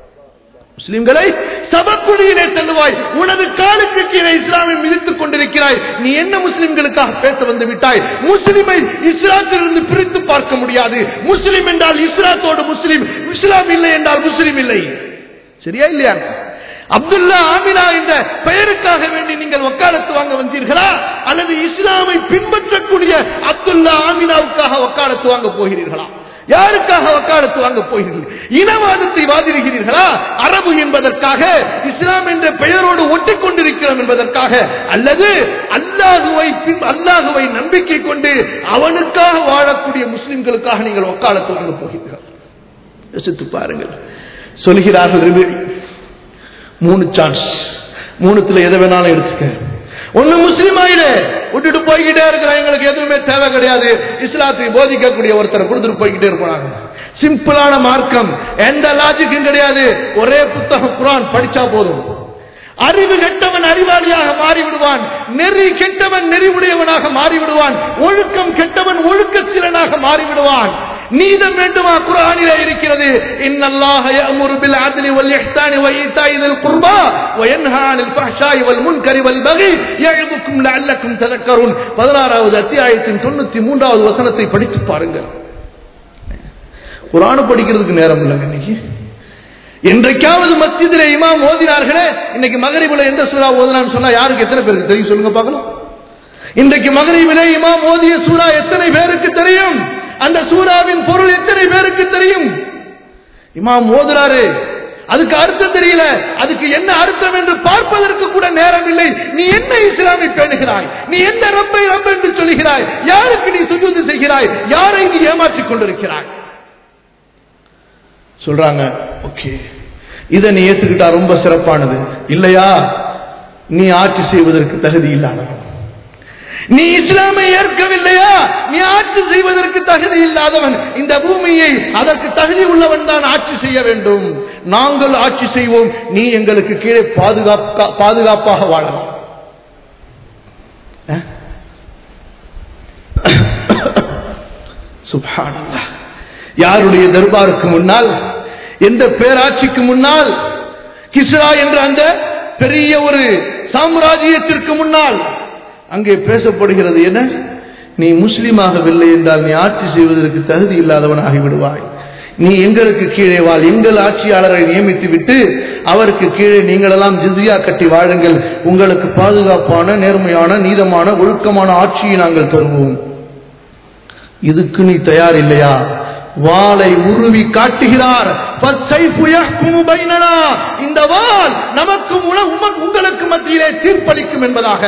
முஸ்லிம்களை சபக்குழியிலே தள்ளுவாய் உனது காலுக்கு கீழே இஸ்லாமை மிதித்துக் கொண்டிருக்கிறாய் நீ என்ன முஸ்லிம்களுக்காக பேச வந்து விட்டாய் முஸ்லிமை இஸ்லாத்திலிருந்து பிரித்து பார்க்க முடியாது முஸ்லிம் என்றால் இஸ்லாத்தோடு முஸ்லிம் இஸ்லாம் இல்லை என்றால் முஸ்லிம் இல்லை சரியா இல்லையா அப்துல்லா ஆமினா என்ற பெயருக்காக வேண்டி நீங்கள் வக்காலத்து வாங்க வந்தீர்களா அல்லது இஸ்லாமை பின்பற்றக்கூடிய அப்துல்லா ஆமினாவுக்காக வக்காலத்து வாங்க போகிறீர்களா யாருக்காக வக்காலத்து வாங்க போகிறீர்கள் இனவாதத்தை வாதிடுகிறீர்களா அரபு என்பதற்காக இஸ்லாம் என்ற பெயரோடு ஒட்டிக் கொண்டிருக்கிறோம் என்பதற்காக அல்லது அல்லாஹுவை அல்லாஹுவை நம்பிக்கை கொண்டு அவனுக்காக வாழக்கூடிய முஸ்லிம்களுக்காக நீங்கள் வக்காலத்து வாங்க போகிறீர்கள் யோசித்து பாருங்கள் சொல்கிறார்கள் மூணு சான்ஸ் மூணுத்துல எதை வேணாலும் எடுத்துக்க ஒண்ணு முஸ்லீம் ஆயிடு விட்டுட்டு போய்கிட்டே இருக்கிறான் எங்களுக்கு எதுவுமே தேவை கிடையாது இஸ்லாத்தை போதிக்கக்கூடிய ஒருத்தர் கொடுத்துட்டு போய்கிட்டே இருப்பாங்க சிம்பிளான மார்க்கம் எந்த லாஜிக்கும் கிடையாது ஒரே புத்தகம் குரான் படிச்சா போதும் அறிவு கெட்டவன் அறிவாளியாக மாறிவிடுவான் நெறி கெட்டவன் நெறிவுடையவனாக மாறிவிடுவான் ஒழுக்கம் கெட்டவன் ஒழுக்கத்திலனாக மாறிவிடுவான் நீதம் வேண்டுமா குரானிலே இருக்கிறது இன்னல்லாஹ يأمر بالعدل والإحسان وإيتاء ذي القربى وينهى عن الفحشاء والمنكر والبغي يعظكم لعلكم تذكرون 16வது அத்தியாயத்தின் 93வது வசனத்தை படித்து பாருங்கள் குரான் படிக்கிறதுக்கு நேரம் இல்லைங்க இன்னைக்கு என்றைக்காவது மஸ்ஜிதிலே இமாம் ஓதினார்களே இன்னைக்கு மகரிபுல எந்த சூறா ஓதினான்னு சொன்னா யாருக்கு எத்தனை பேருக்கு தெரியும் சொல்லுங்க பார்க்கலாம் இன்றைக்கு மகரிபிலே இமாம் ஓதிய சூறா எத்தனை பேருக்கு தெரியும் அந்த சூறாவின் பொருள் எத்தனை பேருக்கு தெரியும் இமாம் ஓதுறாரு அதுக்கு அர்த்தம் தெரியல அதுக்கு என்ன அர்த்தம் என்று பார்ப்பதற்கு கூட நேரம் இல்லை நீ என்ன இஸ்லாமை பேணுகிறாய் நீ எந்த ரப்பை ரப்ப என்று சொல்லுகிறாய் யாருக்கு நீ சுஜூது செய்கிறாய் யாரை நீ ஏமாற்றிக் கொண்டிருக்கிறாய் சொல்றாங்க ஓகே இதை நீ ஏத்துக்கிட்டா ரொம்ப சிறப்பானது இல்லையா நீ ஆட்சி செய்வதற்கு தகுதி இல்லாதவன் நீ இஸ்லாமை ஏற்கவில்லையா நீ ஆட்சி செய்வதற்கு தகுதி இல்லாதவன் இந்த பூமியை அதற்கு தகுதி உள்ளவன் தான் ஆட்சி செய்ய வேண்டும் நாங்கள் ஆட்சி செய்வோம் நீ எங்களுக்கு கீழே பாதுகாப்பா பாதுகாப்பாக வாழலாம் சுபானல்லா யாருடைய தர்பாருக்கு முன்னால் எந்த பேராட்சிக்கு முன்னால் கிஸ்ரா என்ற அந்த பெரிய ஒரு சாம்ராஜ்யத்திற்கு முன்னால் அங்கே பேசப்படுகிறது என நீ முஸ்லீமாகவில்லை என்றால் நீ ஆட்சி செய்வதற்கு தகுதி இல்லாதவனாகி விடுவாய் நீ எங்களுக்கு கீழே வாழ் எங்கள் ஆட்சியாளரை நியமித்து விட்டு அவருக்கு கீழே நீங்களெல்லாம் ஜிசியா கட்டி வாழுங்கள் உங்களுக்கு பாதுகாப்பான நேர்மையான நீதமான ஒழுக்கமான ஆட்சியை நாங்கள் தருவோம் இதுக்கு நீ தயார் இல்லையா வாளை உருவி காட்டுகிறார் இந்த வாள் நமக்கும் உங்களுக்கு மத்தியிலே தீர்ப்பளிக்கும் என்பதாக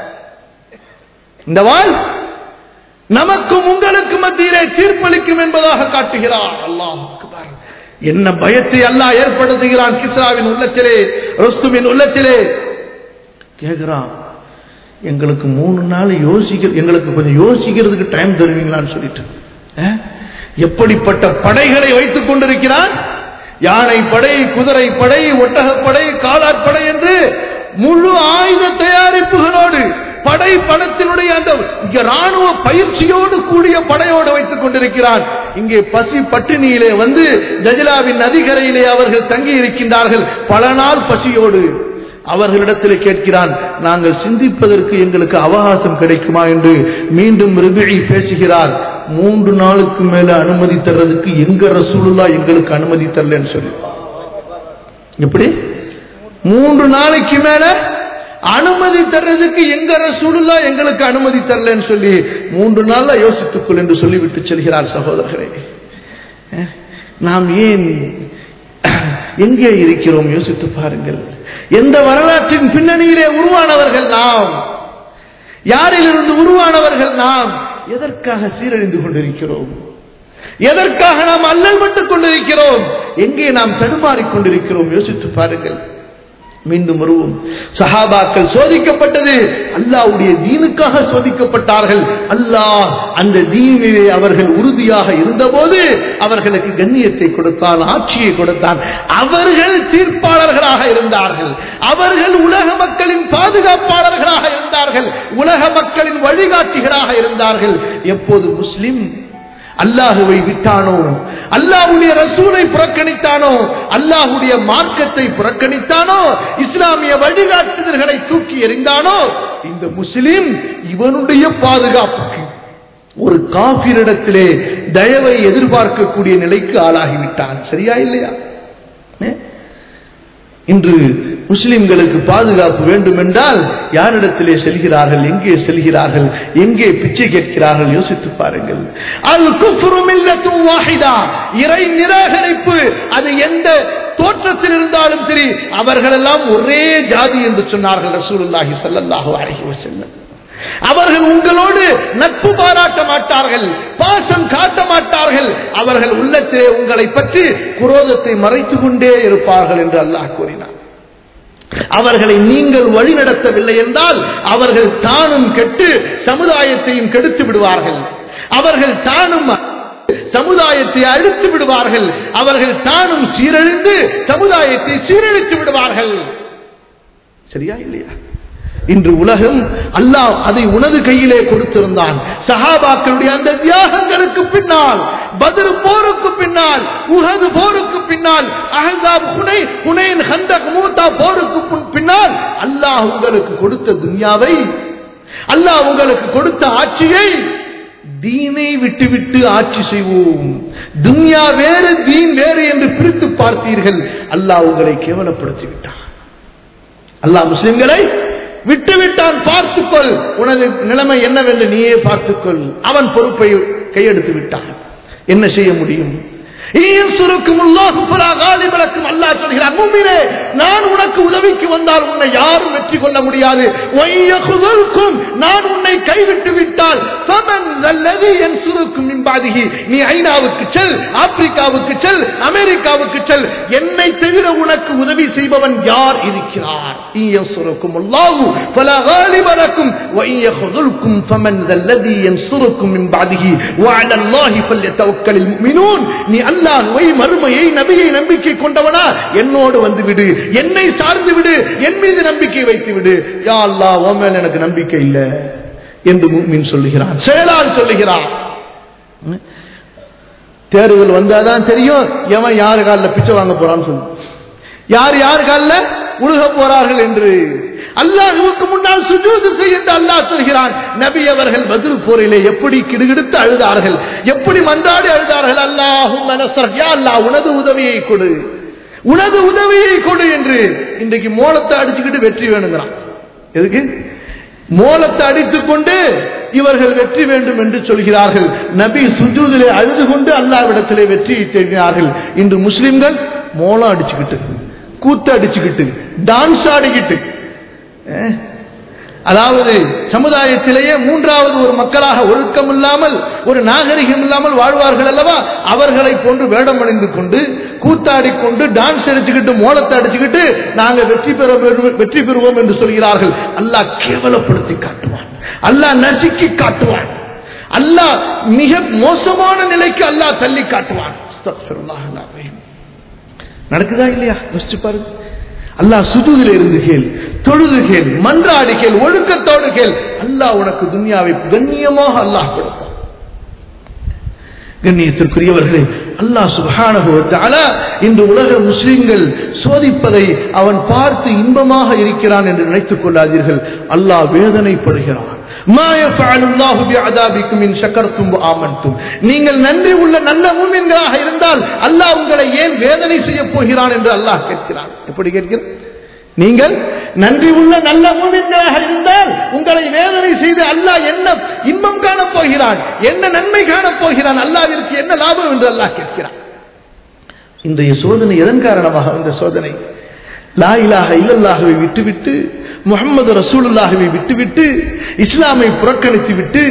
இந்த வாள் நமக்கும் உங்களுக்கு மத்தியிலே தீர்ப்பளிக்கும் என்பதாக காட்டுகிறார் அல்லாஹ் என்ன பயத்தை அல்லாஹ் ஏற்படுத்துகிறான் கிஸ்ராவின் உள்ளத்திலே ருஸ்துவின் உள்ளத்திலே கேட்கிறான் எங்களுக்கு மூணு நாள் யோசிக்க எங்களுக்கு கொஞ்சம் யோசிக்கிறதுக்கு டைம் தருவீங்களான்னு சொல்லிட்டு எப்படிப்பட்ட படைகளை வைத்துக் கொண்டிருக்கிறான் யானை படை குதிரை படை ஒட்டகப்படை காலாட்படை என்று முழு ஆயுத தயாரிப்புகளோடு படை பணத்தினுடைய அந்த இங்க ராணுவ பயிற்சியோடு கூடிய படையோடு வைத்துக் கொண்டிருக்கிறான் இங்கே பசி பட்டினியிலே வந்து தஜலாவின் நதிகரையிலே அவர்கள் தங்கி இருக்கின்றார்கள் பல நாள் பசியோடு அவர்களிடத்தில் கேட்கிறான் நாங்கள் சிந்திப்பதற்கு எங்களுக்கு அவகாசம் கிடைக்குமா என்று மீண்டும் ரிபிழி பேசுகிறார் மூன்று நாளுக்கு மேல அனுமதி தர்றதுக்கு எங்க ரசூலுல்லா எங்களுக்கு அனுமதி தரலன்னு சொல்லி எப்படி மூன்று நாளைக்கு மேல அனுமதி தர்றதுக்கு எங்க ரசூலுல்லா எங்களுக்கு அனுமதி தரலன்னு சொல்லி மூன்று நாள்ல யோசித்துக்கொள் என்று சொல்லிவிட்டு செல்கிறார் சகோதரர்களே அஹ், நாம் ஏன் எங்கே இருக்கிறோம் யோசித்து பாருங்கள் எந்த வரலாற்றின் பின்னணியிலே உருவானவர்கள் நாம் யாரிலிருந்து உருவானவர்கள் நாம் எதற்காக சீரழிந்து கொண்டிருக்கிறோம் எதற்காக நாம் அல்லல்பட்டுக் கொண்டிருக்கிறோம் எங்கே நாம் தடுமாறிக் கொண்டிருக்கிறோம் யோசித்து பாருங்கள் மீண்டும் வருவோம் சஹாபாக்கள் சோதிக்கப்பட்டது அல்லாஹ்வுடைய தீனுக்காக சோதிக்கப்பட்டார்கள் அல்லாஹ் அந்த தீனிலே அவர்கள் உறுதியாக இருந்தபோது அவர்களுக்கு கண்ணியத்தை கொடுத்தான் ஆட்சியை கொடுத்தான் அவர்கள் தீர்ப்பாளர்களாக இருந்தார்கள் அவர்கள் உலக மக்களின் பாதுகாப்பாளர்களாக இருந்தார்கள் உலக மக்களின் வழிகாட்டிகளாக இருந்தார்கள் எப்போது முஸ்லிம் அல்லாஹுவை விட்டானோ அல்லாஹுடைய ரசூலை புறக்கணித்தானோ அல்லாஹுடைய மார்க்கத்தை புறக்கணித்தானோ இஸ்லாமிய வழிகாட்டுதல்களை தூக்கி எறிந்தானோ இந்த முஸ்லிம் இவனுடைய பாதுகாப்புக்கு ஒரு காபிரிடத்திலே தயவை எதிர்பார்க்கக்கூடிய நிலைக்கு ஆளாகிவிட்டான் சரியா இல்லையா ஏ? இன்று முஸ்லிம்களுக்கு பாதுகாப்பு வேண்டும் என்றால் யாரிடத்திலே செல்கிறார்கள் எங்கே செல்கிறார்கள் எங்கே பிச்சை கேட்கிறார்கள் யோசித்து பாருங்கள் அல் குஃப்ரு மில்லத்தும் வாஹிதா இறை நிராகரிப்பு அது எந்த தோற்றத்தில் இருந்தாலும் சரி அவர்களெல்லாம் ஒரே ஜாதி என்று சொன்னார்கள் ரசூலுல்லாஹி ஸல்லல்லாஹு அலைஹி வஸல்லம் அவர்கள் உங்களோடு நட்பு பாராட்ட மாட்டார்கள் பாசம் காட்ட மாட்டார்கள் அவர்கள் உள்ளத்திலே உங்களை பற்றி குரோதத்தை மறைத்துக் கொண்டே இருப்பார்கள் என்று அல்லாஹ் கூறினார் அவர்களை நீங்கள் வழிநடத்தவில்லை என்றால் அவர்கள் தானும் கெட்டு சமுதாயத்தையும் கெடுத்து விடுவார்கள் அவர்கள் தானும் சமுதாயத்தை அழித்து விடுவார்கள் அவர்கள் தானும் சீரழிந்து சமுதாயத்தை சீரழித்து விடுவார்கள் சரியா இல்லையா இன்று உலகம் அல்லாஹ் அதை உனது கையிலே கொடுத்திருந்தான் சஹாபாக்களுடைய அந்த தியாகங்களுக்கு பின்னால் பதில் போருக்கு பின்னால் உஹது போருக்கு பின்னால் அஹசாப் ஹுனை ஹுனைன் ஹந்தக் மூத்தா போருக்கு பின்- பின்னால் அல்லாஹ் உங்களுக்கு கொடுத்த துன்யாவை அல்லாஹ் உங்களுக்கு கொடுத்த ஆட்சியை தீனை விட்டுவிட்டு ஆட்சி செய்வோம் துன்யா வேறு தீன் வேறு என்று பிரித்து பார்த்தீர்கள் அல்லாஹ் உங்களை கேவலப்படுத்தி விட்டான் அல்லாஹ் முஸ்லிம்களை விட்டு விட்டான் பார்த்துக்கொள் உனது நிலைமை என்னவென்று நீயே பார்த்துக்கொள் அவன் பொறுப்பை கையெடுத்து விட்டான் என்ன செய்ய முடியும் ஈயன்சுருக்கும் உல்லாஹு ஃபலா காலிபலக்கும் அல்லாஹ் சொல்கிறான் மூமினே நான் உனக்கு உதவிக்கு வந்தால் உன்னை யாரும் வெற்றி கொள்ள முடியாது ஒய்யகுதல்கும் நான் உன்னை கைவிட்டு விட்டால் ஃபமன் அல்லது என் சுருக்கும் மின்பாதிகி நீ ஐநாவுக்கு செல் ஆப்பிரிக்காவுக்கு செல் அமெரிக்காவுக்கு செல் என்னை தவிர உனக்கு உதவி செய்பவன் யார் இருக்கிறார் ஈயன்சுருக்கும் அல்லாஹு ஃபலா காலிபலக்கும் ஒய்யகுதல்கும் ஃபமன் அல்லது என் சுருக்கும் மின்பாதிகி وعلى الله فليتوكل المؤمنون நீ அல்லாஹ்வை மறுமையை நபியை நம்பிக்கை கொண்டவனா என்னோடு வந்து விடு என்னை சார்ந்து விடு என் மீது நம்பிக்கை வைத்து விடு யா அல்லாஹ் உன் மேல எனக்கு நம்பிக்கை இல்லை என்று முக்மின் சொல்லுகிறான் செயலால் சொல்லுகிறான் தேர்வுகள் வந்தாதான் தெரியும் எவன் யாரு காலில் பிச்சை வாங்க போறான்னு சொல்லு யார் யார் காலில் உழுக போறார்கள் என்று அல்லாஹுவுக்கு முன்னால் சுஜூது செய்ய என்று அல்லாஹ் சொல்கிறான் நபி அவர்கள் பதில் போரிலே எப்படி கிடுகிடுத்து அழுதார்கள் எப்படி மன்றாடி அழுதார்கள் அல்லாஹும் யா அல்லாஹ் உனது உதவியை கொடு உனது உதவியை கொடு என்று இன்றைக்கு மோளத்தை அடிச்சுக்கிட்டு வெற்றி வேணுங்கிறான் எதுக்கு மோலத்தை அடித்துக் கொண்டு இவர்கள் வெற்றி வேண்டும் என்று சொல்கிறார்கள் நபி சுஜூதிலே அழுது கொண்டு அல்லாவிடத்திலே வெற்றியை தேடினார்கள் இன்று முஸ்லிம்கள் மோளம் அடிச்சுக்கிட்டு கூத்து அடிச்சுக்கிட்டு டான்ஸ் ஆடிக்கிட்டு அஹ், அதாவது சமுதாயத்திலேயே மூன்றாவது ஒரு மக்களாக ஒழுக்கம் இல்லாமல் ஒரு நாகரிகம் இல்லாமல் வாழ்வார்கள் அல்லவா அவர்களை போன்று வேடம் அணிந்து கொண்டு கூத்தாடி கொண்டு டான்ஸ் அடிச்சுக்கிட்டு மோளத்தை அடிச்சுக்கிட்டு நாங்க வெற்றி பெற வேண்டும், வெற்றி பெறுவோம் என்று சொல்கிறார்கள் அல்லாஹ் கேவலப்படுத்தி காட்டுவான் அல்லாஹ் நசுக்கி காட்டுவான் அல்லாஹ் மிக மோசமான நிலைக்கு அல்லாஹ் தள்ளி காட்டுவான் அஸ்தக்ஃபிருல்லாஹ் அல்-அஸீம். நடக்குதா இல்லையா யோசிச்சு பாருங்க அல்லாஹ் சுஜூதில் இருந்து கேள் தொழுது கேள் மன்றாடி கேள் ஒழுக்கத்தோடு கேள் அல்லாஹ் உனக்கு துன்யாவை கண்ணியமாக அல்லாஹ் கொடுப்பான் கண்ணியத்திற்குரியவர்களே அல்லாஹ் சுப்ஹானஹு வ தஆலா இன்று உலக முஸ்லிம்கள் சோதிப்பதை அவன் பார்த்து இன்பமாக இருக்கிறான் என்று நினைத்துக் கொள்ளாதீர்கள் அல்லாஹ் வேதனைப்படுகிறான் மா யஃபஅலு அல்லாஹு பிஅதாபிக்கும் இன் ஷக்கர்தும் வ ஆமன்தும் நீங்கள் நன்றி உள்ள நல்ல மூமின்களாக இருந்தால் அல்லாஹ் உங்களை ஏன் வேதனை செய்ய போகிறான் என்று அல்லாஹ் கேட்கிறான் எப்படி கேட்கிறான் நீங்கள் நன்றி உள்ள நல்ல மூமின்களாக இருந்தால் உங்களை வேதனை செய்து அல்லாஹ் என்ன இன்பம் காணப் போகிறான் என்ன நன்மை காணப் போகிறான் அல்லாவிற்கு என்ன லாபம் என்று அல்லாஹ் கேட்கிறான் இன்றைய சோதனை எதன் காரணமாக இந்த சோதனை லா இலாஹ இல்லல்லாஹுவை விட்டுவிட்டு முகமது ரசூலுல்லாஹுவை விட்டுவிட்டு இஸ்லாமை புறக்கணித்து விட்டு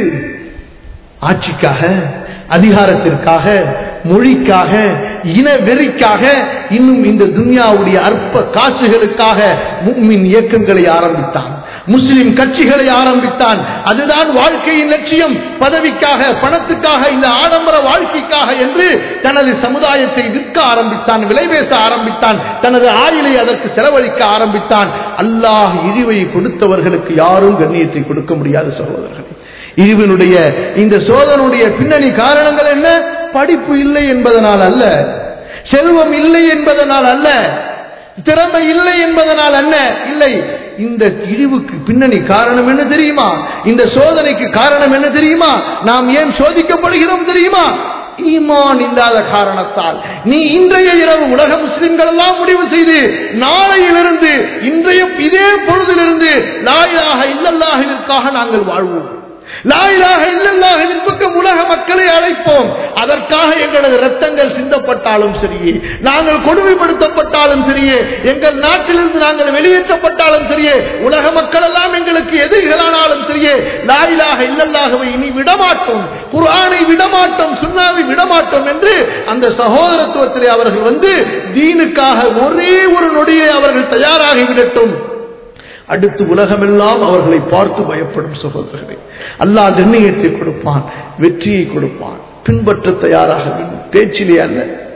ஆட்சிக்காக அதிகாரத்திற்காக மொழிக்காக இன வெறிக்காக இன்னும் இந்த துன்யாவுடைய அற்ப காசுகளுக்காக முக்மின் இயக்கங்களை ஆரம்பித்தான் முஸ்லிம் கட்சிகளை ஆரம்பித்தான் அதுதான் வாழ்க்கையின் லட்சியம் பதவிக்காக பணத்துக்காக இந்த ஆடம்பர வாழ்க்கைக்காக என்று தனது சமுதாயத்தை விற்க ஆரம்பித்தான் விலை பேச ஆரம்பித்தான் தனது ஆயுளை அதற்கு செலவழிக்க ஆரம்பித்தான் அல்லாஹ் இழிவை கொடுத்தவர்களுக்கு யாரும் கண்ணியத்தை கொடுக்க முடியாது சகோதரர்களே இழிவினுடைய இந்த சோதனுடைய பின்னணி காரணங்கள் என்ன படிப்பு இல்லை என்பதனால் அல்ல செல்வம் இல்லை என்பதனால் அல்ல திறமை இல்லை என்பதனால் அல்ல இல்லை இந்த இழிவுக்கு பின்னணி காரணம் என்ன தெரியுமா இந்த சோதனைக்கு காரணம் என்ன தெரியுமா நாம் ஏன் சோதிக்கப்படுகிறோம் தெரியுமா ஈமான் இல்லாத காரணத்தால் நீ இன்றைய இரவு உலக முஸ்லிம்கள் எல்லாம் முடிவு செய்து நாளையிலிருந்து இன்றைய இதே பொழுதிலிருந்து லாயாக இல்லல்லாஹிற்காக நாங்கள் வாழ்வோம் லாயிலாக இல்லல்லாஹின் பக்கம் உலக மக்களை அழைப்போம் அதற்காக எங்களது ரத்தங்கள் சிந்தப்பட்டாலும் சரியே நாங்கள் கொடுமைப்படுத்தப்பட்டாலும் சரியே எங்கள் நாட்டிலிருந்து நாங்கள் வெளியேற்றப்பட்டாலும் சரியே உலக மக்கள் எல்லாம் எங்களுக்கு எதிரிகளானாலும் சரியே லாயிலாக இல்லல்லாகவை இனி விடமாட்டோம் குர்ஆனை விடமாட்டோம் சுண்ணாவை விடமாட்டோம் என்று அந்த சகோதரத்துவத்திலே அவர்கள் வந்து தீனுக்காக ஒரே ஒரு நொடியை அவர்கள் தயாராகி விடட்டும் அடுத்து உலகமெல்லாம் அவர்களை பார்த்து பயப்படும் சகோதரர்களே அல்லாஹ் கண்ணியத்தை கொடுப்பான் வெற்றியை கொடுப்பான் பின்பற்ற தயாராக வேண்டும் பேச்சிலே அல்ல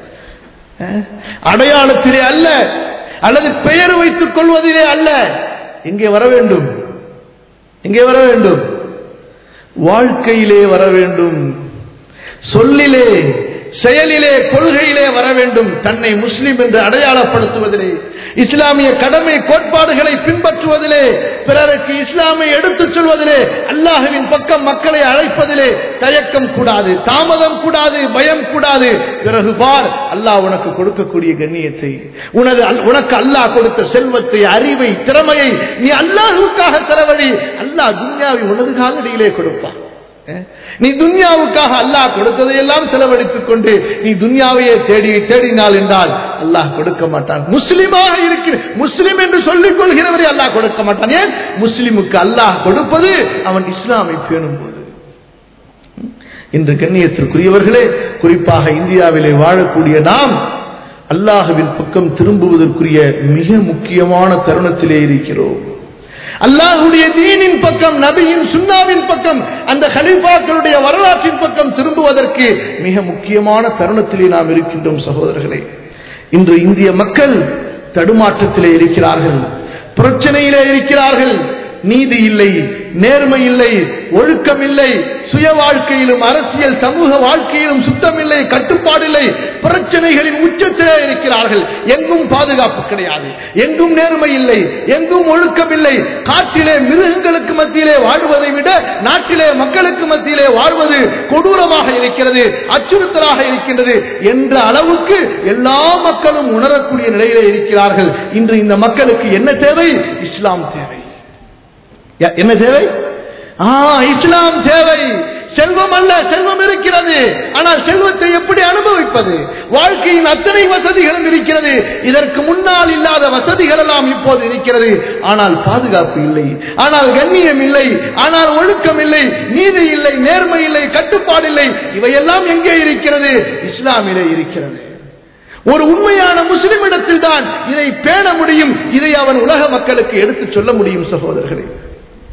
அஹ், அடையாளத்திலே அல்ல அல்லது பெயர் வைத்துக் கொள்வதிலே அல்ல இங்கே வர வேண்டும் இங்கே வர வேண்டும் வாழ்க்கையிலே வர வேண்டும் சொல்லிலே செயலிலே கொள்கையிலே வர வேண்டும் தன்னை முஸ்லிம் என்று அடையாளப்படுத்துவதிலே இஸ்லாமிய கடமை கோட்பாடுகளை பின்பற்றுவதிலே பிறருக்கு இஸ்லாமை எடுத்துச் சொல்வதிலே அல்லாஹுவின் பக்கம் மக்களை அழைப்பதிலே தயக்கம் கூடாது தாமதம் கூடாது பயம் கூடாது பிறகு பார் அல்லாஹ் உனக்கு கொடுக்கக்கூடிய கண்ணியத்தை உனது அல்- உனக்கு அல்லாஹ் கொடுத்த செல்வத்தை அறிவை திறமையை நீ அல்லாஹுக்காக செலவழி அல்லாஹ் துன்யாவை உனது காலடியிலே கொடுப்பான் அஹ், நீ துன்யாவுக்காக அல்லாஹ் கொடுத்ததை எல்லாம் செலவழித்துக் கொண்டு நீ துன்யாவையே தேடி தேடினால் என்றால் அல்லாஹ் கொடுக்க மாட்டான் முஸ்லிமாக இருக்கிற முஸ்லிம் என்று சொல்லிக் கொள்கிறவரை அல்லாஹ் கொடுக்க மாட்டான் ஏன் முஸ்லிமுக்கு அல்லாஹ் கொடுப்பது அவன் இஸ்லாமை பேணும் போது இன்று கண்ணியத்திற்குரியவர்களே குறிப்பாக இந்தியாவிலே வாழக்கூடிய நாம் அல்லாஹுவின் பக்கம் திரும்புவதற்குரிய மிக முக்கியமான தருணத்திலே இருக்கிறோம் அல்லாஹுடைய தீனின் பக்கம் நபியின் சுன்னாவின் பக்கம் அந்த கலிஃபாக்களுடைய வரலாற்றின் பக்கம் திரும்புவதற்கு மிக முக்கியமான தருணத்திலே நாம் இருக்கின்றோம் சகோதரர்களே இன்று இந்திய மக்கள் தடுமாற்றத்திலே இருக்கிறார்கள் பிரச்சனையிலே இருக்கிறார்கள் நீதி இல்லை நேர்மை இல்லை ஒழுக்கம் இல்லை சுய வாழ்க்கையிலும் அரசியல் சமூக வாழ்க்கையிலும் சுத்தம் இல்லை கட்டுப்பாடு இல்லை பிரச்சனைகளின் உச்சத்திலே இருக்கிறார்கள் எங்கும் பாதுகாப்பு கிடையாது எங்கும் நேர்மை இல்லை எங்கும் ஒழுக்கம் இல்லை காட்டிலே மிருகங்களுக்கு மத்தியிலே வாழ்வதை விட நாட்டிலே மக்களுக்கு மத்தியிலே வாழ்வது கொடூரமாக இருக்கிறது அச்சுறுத்தலாக இருக்கின்றது என்ற அளவுக்கு எல்லா மக்களும் உணரக்கூடிய நிலையிலே இருக்கிறார்கள் இன்று இந்த மக்களுக்கு என்ன தேவை இஸ்லாம் தேவை ய- என்ன தேவை ஆ இஸ்லாம் தேவை செல்வம் அல்ல செல்வம் இருக்கிறது ஆனால் செல்வத்தை எப்படி அனுபவிப்பது வாழ்க்கையின் அத்தனை வசதிகளும் இருக்கிறது இதற்கு முன்னால் இல்லாத வசதிகள் எல்லாம் இப்போது இருக்கிறது ஆனால் பாதுகாப்பு இல்லை ஆனால் கண்ணியம் இல்லை ஆனால் ஒழுக்கம் இல்லை நீதி இல்லை நேர்மை இல்லை கட்டுப்பாடு இல்லை இவையெல்லாம் எங்கே இருக்கிறது இஸ்லாமிலே இருக்கிறது ஒரு உண்மையான முஸ்லிமிடத்தில் தான் இதை பேண முடியும் இதை அவன் உலக மக்களுக்கு எடுத்துச் சொல்ல முடியும் சகோதரர்களே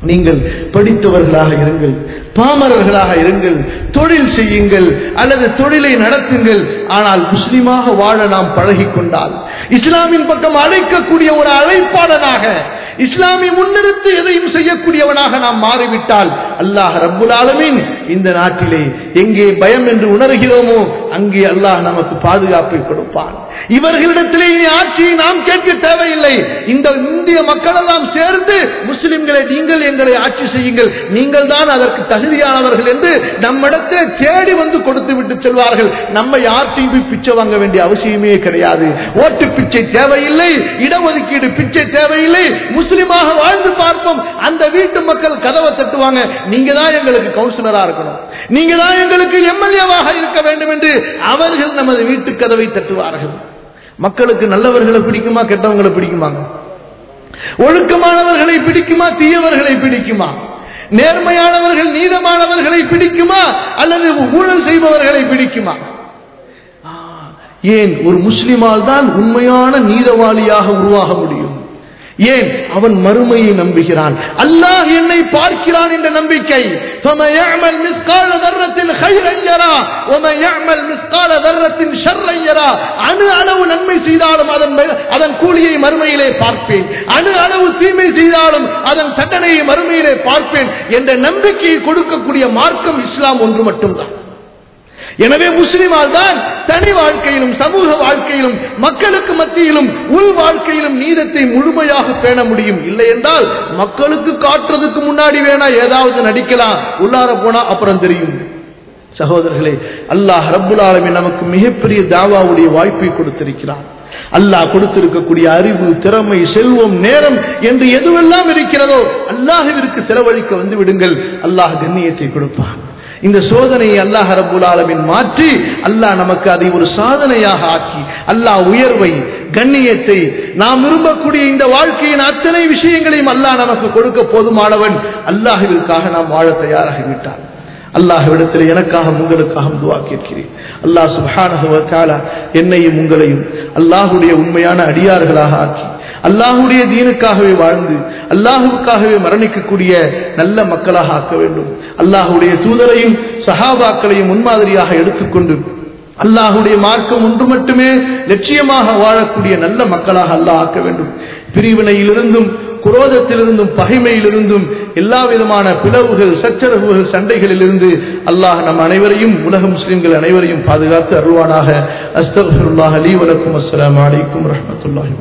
நீங்கள் படித்தவர்களாக இருங்கள் பாமரர்களாக இருங்கள் தொழில் செய்யுங்கள் அல்லது தொழிலை நடத்துங்கள் ஆனால் முஸ்லிமாக வாழ நாம் பழகிக் கொண்டால் இஸ்லாமின் பக்கம் அழைக்கக்கூடிய ஒரு அழைப்பாளனாக இஸ்லாமை முன்னிறுத்தி எதையும் செய்யக்கூடியவனாக நாம் மாறிவிட்டால் அல்லாஹ் ரப்புல் ஆலமீன் இந்த நாட்டிலே எங்கே பயம் என்று உணர்கிறோமோ அங்கே அல்லாஹ் நமக்கு பாதுகாப்பை கொடுப்பான் இவர்களிடத்திலே இனி ஆட்சியை நாம் கேட்க தேவையில்லை இந்த இந்திய மக்களெல்லாம் சேர்ந்து முஸ்லிம்களை நீங்கள் எங்களை ஆட்சி செய்யுங்கள் நீங்கள் தான் அதற்கு தகுதியானவர்கள் என்று நம்மிடத்திலே தேடி வந்து கொடுத்து விட்டு செல்வார்கள் நம்ம யார்ட்டையும் போய் பிச்சை வாங்க வேண்டிய அவசியமே கிடையாது ஓட்டு பிச்சை தேவையில்லை இடஒதுக்கீடு பிச்சை தேவையில்லை முஸ்லிமாக வாழ்ந்து பார்ப்போம் அந்த வீட்டு மக்கள் கதவை தட்டுவாங்க நீங்க தான் எங்களுக்கு கவுன்சிலரா இருக்கணும் நீங்க தான் எங்களுக்கு எம்எல்ஏவாக இருக்க வேண்டும் என்று அவர்கள் நமது வீட்டு கதவை தட்டுவார்கள் மக்களுக்கு நல்லவர்களை பிடிக்குமா கெட்டவங்களை பிடிக்குமாங்க ஒழுக்கமானவர்களை பிடிக்குமா தீயவர்களை பிடிக்குமா நேர்மையானவர்கள் நீதமானவர்களை பிடிக்குமா அல்லது ஊழல் செய்பவர்களை பிடிக்குமா ஆ, ஏன் ஒரு முஸ்லிமால் தான் உண்மையான நீதவாளியாக உருவாக முடியும் ஏன் அவன் மறுமையை நம்புகிறான் அல்லாஹ் என்னை பார்க்கிறான் என்ற நம்பிக்கை فَمَن يَعْمَلْ مِثْقَالَ ذَرَّةٍ خَيْرًا يَرَهُ وَمَن يَعْمَلْ مِثْقَالَ ذَرَّةٍ شَرًّا يَرَهُ அணு அளவு நன்மை செய்தாலும் அதன் மே- அதன் கூலியை மறுமையிலே பார்ப்பேன் அணு அளவு தீமை செய்தாலும் அதன் தண்டனையை மறுமையிலே பார்ப்பேன் என்ற நம்பிக்கையை கொடுக்கக்கூடிய மார்க்கம் இஸ்லாம் ஒன்று மட்டும்தான் எனவே முஸ்லிமால் தான் தனி வாழ்க்கையிலும் சமூக வாழ்க்கையிலும் மக்களுக்கு மத்தியிலும் உள் வாழ்க்கையிலும் நீதத்தை முழுமையாக பேண முடியும் இல்லை என்றால் மக்களுக்கு காட்டுறதுக்கு முன்னாடி வேணா ஏதாவது நடிக்கலாம் உள்ளார போனா அப்புறம் தெரியும் சகோதரர்களே அல்லாஹ் ரப்புல் ஆலமீன் நமக்கு மிகப்பெரிய தாவாவுடைய வாய்ப்பை கொடுத்திருக்கிறார் அல்லாஹ் கொடுத்திருக்கக்கூடிய அறிவு திறமை செல்வம் நேரம் என்று எதுவெல்லாம் இருக்கிறதோ அல்லாஹ்விற்கு செலவழிக்க வந்து விடுங்கள் அல்லாஹ் கண்ணியத்தை கொடுப்பான் இந்த சோதனையை அல்லாஹ் ரப்புல் ஆலமீன் மாற்றி அல்லாஹ் நமக்கு அதை ஒரு சாதனையாக ஆக்கி அல்லாஹ் உயர்வை கண்ணியத்தை நாம் விரும்பக்கூடிய இந்த வாழ்க்கையின் அத்தனை விஷயங்களையும் அல்லாஹ் நமக்கு கொடுக்க போதுமானவன் அல்லாஹ்விற்காக நாம் வாழ தயாராகிவிட்டார் அல்லாஹ்விடத்தில் எனக்காக உங்களுக்காக துவா கேட்கிறேன் அல்லாஹ் சுப்ஹானஹு வ தஆலா என்னையும் உங்களையும் அல்லாஹ்வுடைய உண்மையான அடியார்களாக ஆக்கி அல்லாஹ்வுடைய தீனுக்காகவே வாழ்ந்து அல்லாஹ்வுக்காகவே மரணிக்கக்கூடிய நல்ல மக்களாக ஆக்க வேண்டும் அல்லாஹ்வுடைய தூதரையும் சஹாபாக்களையும் முன்மாதிரியாக எடுத்துக்கொண்டு அல்லாஹ்வுடைய மார்க்கம் ஒன்று மட்டுமே லட்சியமாக வாழக்கூடிய நல்ல மக்களாக அல்லாஹ் ஆக்க வேண்டும் பிரிவினையிலிருந்தும் குரோதத்திலிருந்தும் பகைமையிலிருந்தும் எல்லா விதமான பிளவுகள் சச்சரவுகள் சண்டைகளிலிருந்து அல்லாஹ் நம் அனைவரையும் உலக முஸ்லிம்கள் அனைவரையும் பாதுகாத்து அருள்வானாக அஸ்தகுல்லாஹ் அலி வலக்கும் அஸ்ஸலாமு அலைக்கும் ரஹ்மத்துல்லாஹி